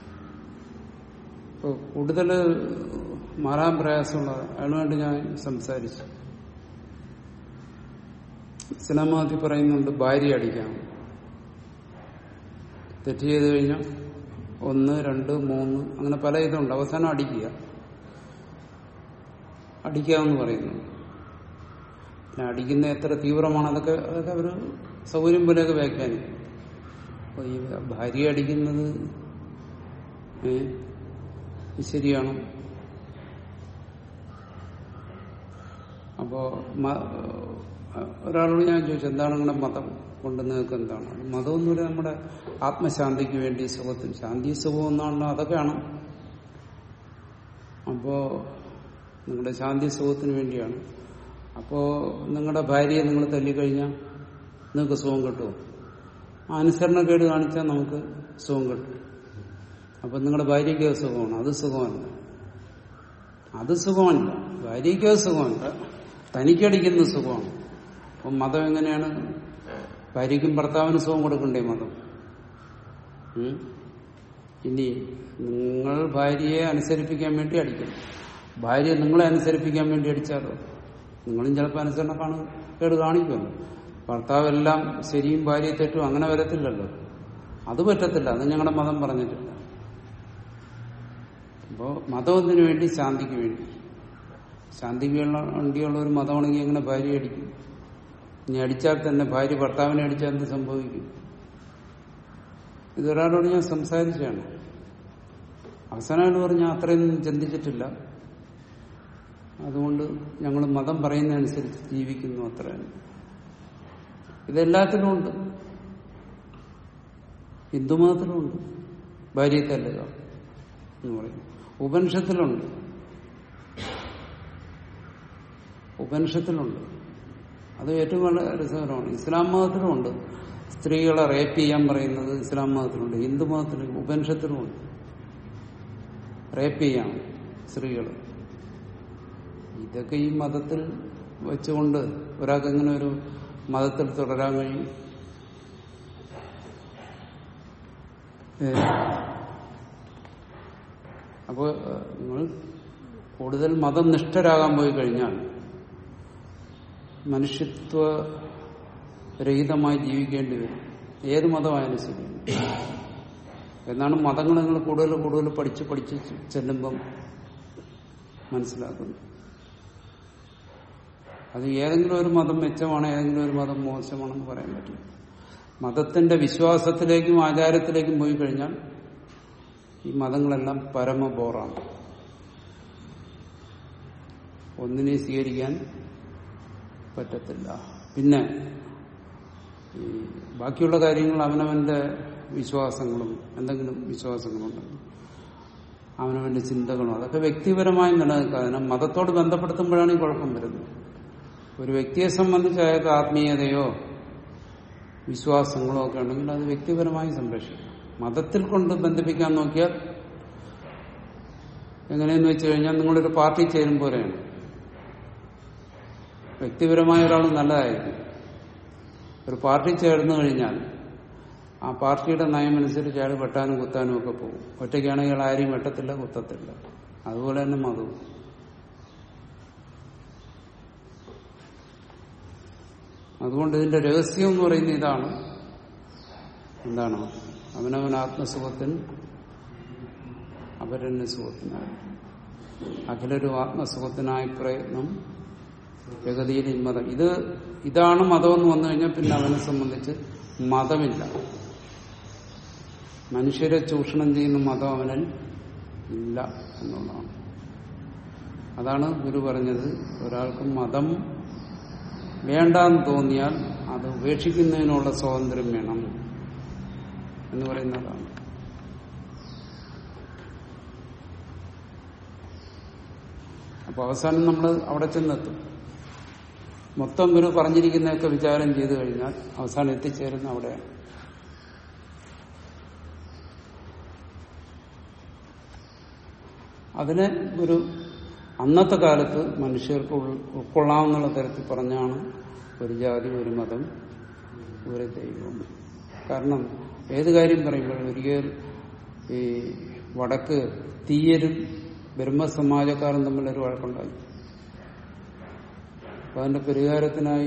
ഇപ്പൊ കൂടുതൽ മാറാൻ പ്രയാസമുള്ള അതിനു വേണ്ടി ഞാൻ സംസാരിച്ചു ഇസ്ലാം മതത്തിൽ പറയുന്നുണ്ട് ഭാര്യ അടിക്കാം തെറ്റ് ചെയ്ത് കഴിഞ്ഞാൽ ഒന്ന് രണ്ട് മൂന്ന് അങ്ങനെ പല ഇതുണ്ട് അവസാനം അടിക്കുക അടിക്കാമെന്ന് പറയുന്നു പിന്നെ അടിക്കുന്ന എത്ര തീവ്രമാണ് അതൊക്കെ അതൊക്കെ അവർ സൗകര്യം പോലെയൊക്കെ വ്യാഖ്യാനിക്കും അപ്പൊ ഈ ഭാര്യ അടിക്കുന്നത് ഏ ഇത് ശരിയാണോ അപ്പോ മ- ഒരാളോട് ഞാൻ ചോദിച്ചു എന്താണ് നിങ്ങളുടെ മതം കൊണ്ട് നിങ്ങൾക്ക് എന്താണ് മതമൊന്നുമില്ല നമ്മുടെ ആത്മശാന്തിക്ക് വേണ്ടി സുഖത്തിന് ശാന്തി സുഖം എന്നാണല്ലോ അതൊക്കെയാണ് അപ്പോ നിങ്ങളുടെ ശാന്തി സുഖത്തിന് വേണ്ടിയാണ് അപ്പോ നിങ്ങളുടെ ഭാര്യയെ നിങ്ങൾ തല്ലിക്കഴിഞ്ഞാൽ നിങ്ങൾക്ക് സുഖം കിട്ടുമോ ആ അനുസരണക്കേട് കാണിച്ചാൽ നമുക്ക് സുഖം കിട്ടും അപ്പൊ നിങ്ങളുടെ ഭാര്യയ്ക്ക് അത് സുഖമാണ് അത് സുഖമല്ല അത് സുഖമല്ല ഭാര്യയ്ക്ക് അത് സുഖമല്ല തനിക്കടിക്കുന്ന സുഖമാണ് അപ്പം മതം എങ്ങനെയാണ് ഭാര്യയ്ക്കും ഭർത്താവിന് സുഖം കൊടുക്കണ്ടേ മതം ഉം? ഇനി നിങ്ങൾ ഭാര്യയെ അനുസരിപ്പിക്കാൻ വേണ്ടി അടിക്കണം ഭാര്യ നിങ്ങളെ അനുസരിപ്പിക്കാൻ വേണ്ടി അടിച്ചാലോ നിങ്ങളും ചിലപ്പോൾ അനുസരണ കാണും കേട് കാണിക്കുമല്ലോ ഭർത്താവെല്ലാം ശരിയും ഭാര്യയെ തെറ്റും അങ്ങനെ വരത്തില്ലല്ലോ അത് പറ്റത്തില്ല അത് ഞങ്ങളുടെ മതം പറഞ്ഞിട്ടില്ല അപ്പോ മതത്തിന് വേണ്ടി ശാന്തിക്ക് വേണ്ടി ശാന്തിക്ക് വേണ്ട- വേണ്ടിയുള്ള ഒരു മതമാണെങ്കിൽ എങ്ങനെ ഭാര്യ അടിക്കും ഇനി അടിച്ചാൽ തന്നെ ഭാര്യ ഭർത്താവിനെ അടിച്ചാൽ എന്ത് സംഭവിക്കും ഇതൊരാളോട് ഞാൻ സംസാരിച്ചാണ് അവസാനമായിട്ട് പറഞ്ഞാൽ അത്രയൊന്നും ചിന്തിച്ചിട്ടില്ല അതുകൊണ്ട് ഞങ്ങൾ മതം പറയുന്നതനുസരിച്ച് ജീവിക്കുന്നു അത്ര ഇതെല്ലാത്തിലും ഉണ്ട് ഹിന്ദുമതത്തിലുമുണ്ട് ഭാര്യയെ തല്ലുക എന്ന് പറയും ഉപനിഷത്തിലുണ്ട് ഉപനിഷത്തിലുണ്ട് അത് ഏറ്റവും വളരെ രസകരമാണ് ഇസ്ലാം മതത്തിലുമുണ്ട് സ്ത്രീകളെ റേപ്പ് ചെയ്യാൻ പറയുന്നത് ഇസ്ലാം മതത്തിലുണ്ട് ഹിന്ദു മതത്തിലും ഉപനിഷത്തിലുമുണ്ട് റേപ്പ് ചെയ്യാം സ്ത്രീകൾ ഇതൊക്കെ ഈ മതത്തിൽ വെച്ചുകൊണ്ട് ഒരാൾക്ക് എങ്ങനെ ഒരു മതത്തിൽ തുടരാൻ കഴിയും ഏ? അപ്പോൾ നിങ്ങൾ കൂടുതൽ മതനിഷ്ഠരാകാൻ പോയി കഴിഞ്ഞാൽ മനുഷ്യത്വ രഹിതമായി ജീവിക്കേണ്ടി വരും ഏത് മതമായാലും ശരി എന്നാണ് മതങ്ങൾ നിങ്ങൾ കൂടുതൽ കൂടുതൽ പഠിച്ച് പഠിച്ച് ചെല്ലുമ്പം മനസ്സിലാക്കുന്നത് അത് ഏതെങ്കിലും ഒരു മതം മെച്ചമാണ് ഏതെങ്കിലും ഒരു മതം മോശമാണെന്ന് പറയാൻ പറ്റില്ല മതത്തിന്റെ വിശ്വാസത്തിലേക്കും ആചാരത്തിലേക്കും പോയി കഴിഞ്ഞാൽ ഈ മതങ്ങളെല്ലാം പരമബോറാണ് ഒന്നിനെ സ്വീകരിക്കാൻ പറ്റത്തില്ല പിന്നെ ഈ ബാക്കിയുള്ള കാര്യങ്ങൾ അവനവന്റെ വിശ്വാസങ്ങളും എന്തെങ്കിലും വിശ്വാസങ്ങളുണ്ടെങ്കിൽ അവനവന്റെ ചിന്തകളും അതൊക്കെ വ്യക്തിപരമായി നിലനിൽക്കുക അതിനെ മതത്തോട് ബന്ധപ്പെടുത്തുമ്പോഴാണ് ഈ കുഴപ്പം വരുന്നത് ഒരു വ്യക്തിയെ സംബന്ധിച്ച് അയാൾക്ക് ആത്മീയതയോ വിശ്വാസങ്ങളോ ഒക്കെ ഉണ്ടെങ്കിൽ അത് വ്യക്തിപരമായി സംരക്ഷിക്കും മതത്തിൽ കൊണ്ട് ബന്ധിപ്പിക്കാൻ നോക്കിയാൽ എങ്ങനെയെന്ന് വെച്ച് കഴിഞ്ഞാൽ നിങ്ങളൊരു പാർട്ടി ചേരും പോലെയാണ് വ്യക്തിപരമായ ഒരാൾ നല്ലതായിരിക്കും ഒരു പാർട്ടി ചേർന്ന് കഴിഞ്ഞാൽ ആ പാർട്ടിയുടെ നയമനുസരിച്ച് അയാൾ വെട്ടാനും കുത്താനും ഒക്കെ പോകും ഒറ്റയ്ക്കാണെങ്കിൽ അയാൾ ആരെയും വെട്ടത്തില്ല കുത്തത്തില്ല അതുപോലെ തന്നെ മതവും അതുകൊണ്ട് ഇതിന്റെ രഹസ്യം എന്ന് പറയുന്നത് ഇതാണ് എന്താണ് അവനവൻ ആത്മസുഖത്തിന് അപരന് സുഖത്തിനായി അഖിലൊരു ആത്മസുഖത്തിനായി പ്രയത്നം ജഗതിയിൽ മതം ഇത് ഇതാണ് മതമെന്ന് വന്നു കഴിഞ്ഞാൽ പിന്നെ അവനെ സംബന്ധിച്ച് മതമില്ല മനുഷ്യരെ ചൂഷണം ചെയ്യുന്ന മതം അവനിൽ ഇല്ല എന്നുള്ളതാണ് അതാണ് ഗുരു പറഞ്ഞത് ഒരാൾക്ക് മതം വേണ്ടാന്ന് തോന്നിയാൽ അത് ഉപേക്ഷിക്കുന്നതിനുള്ള സ്വാതന്ത്ര്യം വേണം എന്ന് പറയുന്നതാണ് അപ്പൊ അവസാനം നമ്മൾ അവിടെ ചെന്നെത്തും മൊത്തം ഗുരു പറഞ്ഞിരിക്കുന്നതൊക്കെ വിചാരം ചെയ്തു കഴിഞ്ഞാൽ അവസാനം എത്തിച്ചേരുന്ന അവിടെയാണ് അതിനെ ഒരു അന്നത്തെ കാലത്ത് മനുഷ്യർക്ക് ഉൾ- ഉൾക്കൊള്ളാവുന്ന തരത്തിൽ പറഞ്ഞാണ് ഒരു ജാതി ഒരു മതം ഒരു ദൈവം കാരണം ഏത് കാര്യം പറയുമ്പോഴും ഒരിക്കൽ ഈ വടക്ക് തീയരും ബ്രഹ്മസമാജക്കാരും തമ്മിലൊരു വഴക്കുണ്ടായി അപ്പൊ അതിന്റെ പരിഹാരത്തിനായി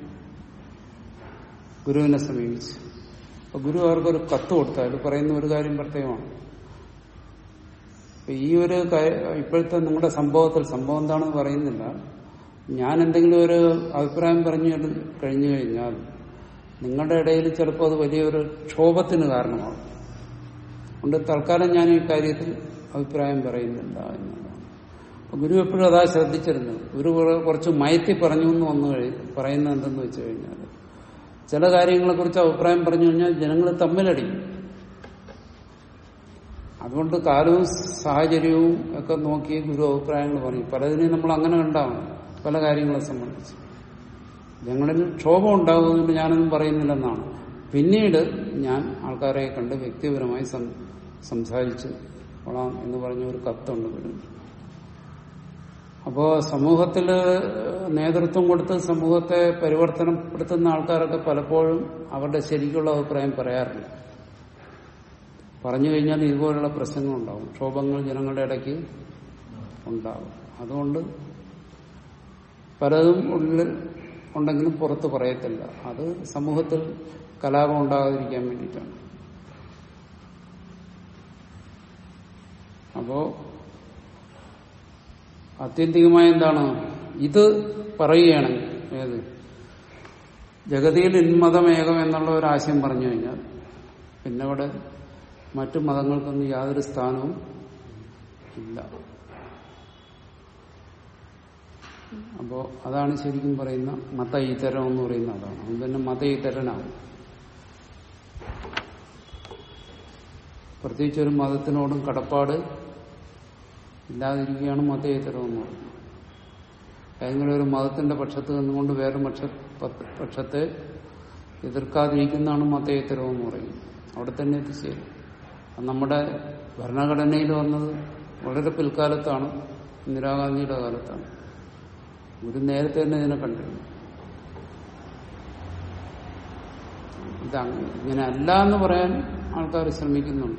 ഗുരുവിനെ സമീപിച്ചു അപ്പൊ ഗുരു അവർക്കൊരു കത്ത് കൊടുത്താൽ പറയുന്ന ഒരു കാര്യം പ്രത്യേകമാണ് അപ്പൊ ഈ ഒരു കാ- ഇപ്പോഴത്തെ നിങ്ങളുടെ സംഭവത്തിൽ സംഭവം എന്താണെന്ന് പറയുന്നില്ല ഞാൻ എന്തെങ്കിലും ഒരു അഭിപ്രായം പറഞ്ഞു കഴിഞ്ഞു കഴിഞ്ഞാൽ നിങ്ങളുടെ ഇടയിൽ ചിലപ്പോൾ അത് വലിയൊരു ക്ഷോഭത്തിന് കാരണമാകും അതുകൊണ്ട് തൽക്കാലം ഞാൻ ഈ കാര്യത്തിൽ അഭിപ്രായം പറയുന്നില്ല എന്നുള്ളതാണ് അപ്പൊ ഗുരു എപ്പോഴും അതാ ശ്രദ്ധിച്ചിരുന്നത് ഗുരു കുറെ- കുറച്ച് മയത്തി പറഞ്ഞു എന്ന് വന്നു കഴിയും പറയുന്നത് എന്തെന്ന് വെച്ച് കഴിഞ്ഞാൽ ചില കാര്യങ്ങളെക്കുറിച്ച് അഭിപ്രായം പറഞ്ഞു കഴിഞ്ഞാൽ ജനങ്ങൾ തമ്മിലടിക്കും അതുകൊണ്ട് കാലവും സാഹചര്യവും ഒക്കെ നോക്കി ഗുരു അഭിപ്രായങ്ങൾ പറയും പലതിനെയും നമ്മൾ അങ്ങനെ കണ്ടാവും പല കാര്യങ്ങളെ സംബന്ധിച്ച് ഞങ്ങളിൽ ക്ഷോഭം ഉണ്ടാകുന്നതുകൊണ്ട് ഞാനൊന്നും പറയുന്നില്ലെന്നാണ് പിന്നീട് ഞാൻ ആൾക്കാരെ കണ്ട് വ്യക്തിപരമായി സം- സംസാരിച്ച് കൊള്ളാം എന്ന് പറഞ്ഞ ഒരു കത്തുണ്ട് ഗുരു അപ്പോ സമൂഹത്തില് നേതൃത്വം കൊടുത്ത് സമൂഹത്തെ പരിവർത്തനപ്പെടുത്തുന്ന ആൾക്കാരൊക്കെ പലപ്പോഴും അവരുടെ ശരിക്കുള്ള അഭിപ്രായം പറയാറില്ല പറഞ്ഞു കഴിഞ്ഞാൽ ഇതുപോലുള്ള പ്രശ്നങ്ങളുണ്ടാവും ക്ഷോഭങ്ങൾ ജനങ്ങളുടെ ഇടയ്ക്ക് ഉണ്ടാകും അതുകൊണ്ട് പലതും ഉള്ളിൽ ഉണ്ടെങ്കിലും പുറത്ത് പറയത്തില്ല അത് സമൂഹത്തിൽ കലാപം ഉണ്ടാകാതിരിക്കാൻ വേണ്ടിയിട്ടാണ് അപ്പോ ആത്യന്തികമായ എന്താണ് ഇത് പറയുകയാണെങ്കിൽ ഏത് ജഗതിയിൽ ഇന്മതമേകം എന്നുള്ള ഒരു ആശയം പറഞ്ഞു കഴിഞ്ഞാൽ പിന്നെ അവിടെ മറ്റു മതങ്ങൾക്കൊന്നും യാതൊരു സ്ഥാനവും ഇല്ല അപ്പോ അതാണ് ശരിക്കും പറയുന്ന മത ഇതരം എന്ന് പറയുന്ന അതാണ് അവൻ തന്നെ മത ഇതരനാവും പ്രത്യേകിച്ച് ഒരു മതത്തിനോടും കടപ്പാട് ഇല്ലാതിരിക്കുകയാണ് മതേതരം എന്ന് പറയുന്നത് ഏതെങ്കിലും ഒരു മതത്തിന്റെ പക്ഷത്ത് നിന്നുകൊണ്ട് വേറെ പക്ഷ- പത്ത് പക്ഷത്തെ എതിർക്കാതിരിക്കുന്നതാണ് മതേതരം എന്ന് പറയുന്നത് അവിടെ തന്നെ എത്തിച്ചേരും അത് നമ്മുടെ ഭരണഘടനയിൽ വന്നത് വളരെ പിൽക്കാലത്താണ് ഇന്ദിരാഗാന്ധിയുടെ കാലത്താണ് ഒരു നേരത്തെ തന്നെ ഇതിനെ കണ്ടിരുന്നു ഇത് അങ്ങ- ഇങ്ങനെ അല്ല എന്ന് പറയാൻ ആൾക്കാർ ശ്രമിക്കുന്നുണ്ട്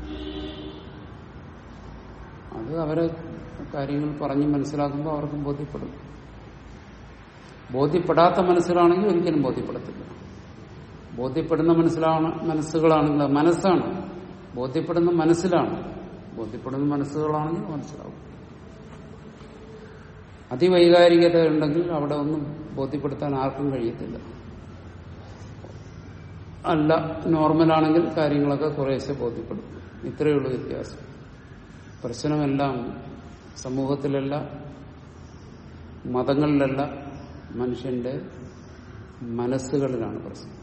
അത് അവരെ കാര്യങ്ങൾ പറഞ്ഞ് മനസ്സിലാക്കുമ്പോൾ അവർക്ക് ബോധ്യപ്പെടും ബോധ്യപ്പെടാത്ത മനസ്സിലാണെങ്കിൽ ഒരിക്കലും ബോധ്യപ്പെടത്തില്ല ബോധ്യപ്പെടുന്ന മനസ്സിലാണ് മനസ്സുകളാണെങ്കിൽ അത് മനസ്സാണ് ബോധ്യപ്പെടുന്ന മനസ്സിലാണ് ബോധ്യപ്പെടുന്ന മനസ്സുകളാണെങ്കിൽ മനസ്സിലാവും അതിവൈകാരികത ഉണ്ടെങ്കിൽ അവിടെ ഒന്നും ബോധ്യപ്പെടുത്താൻ ആർക്കും കഴിയത്തില്ല അല്ല നോർമലാണെങ്കിൽ കാര്യങ്ങളൊക്കെ കുറേശ്ശെ ബോധ്യപ്പെടും ഇത്രയേ ഉള്ളൂ വ്യത്യാസം പ്രശ്നമെല്ലാം സമൂഹത്തിലല്ല മതങ്ങളിലല്ല മനുഷ്യന്റെ മനസ്സുകളിലാണ് പ്രശ്നം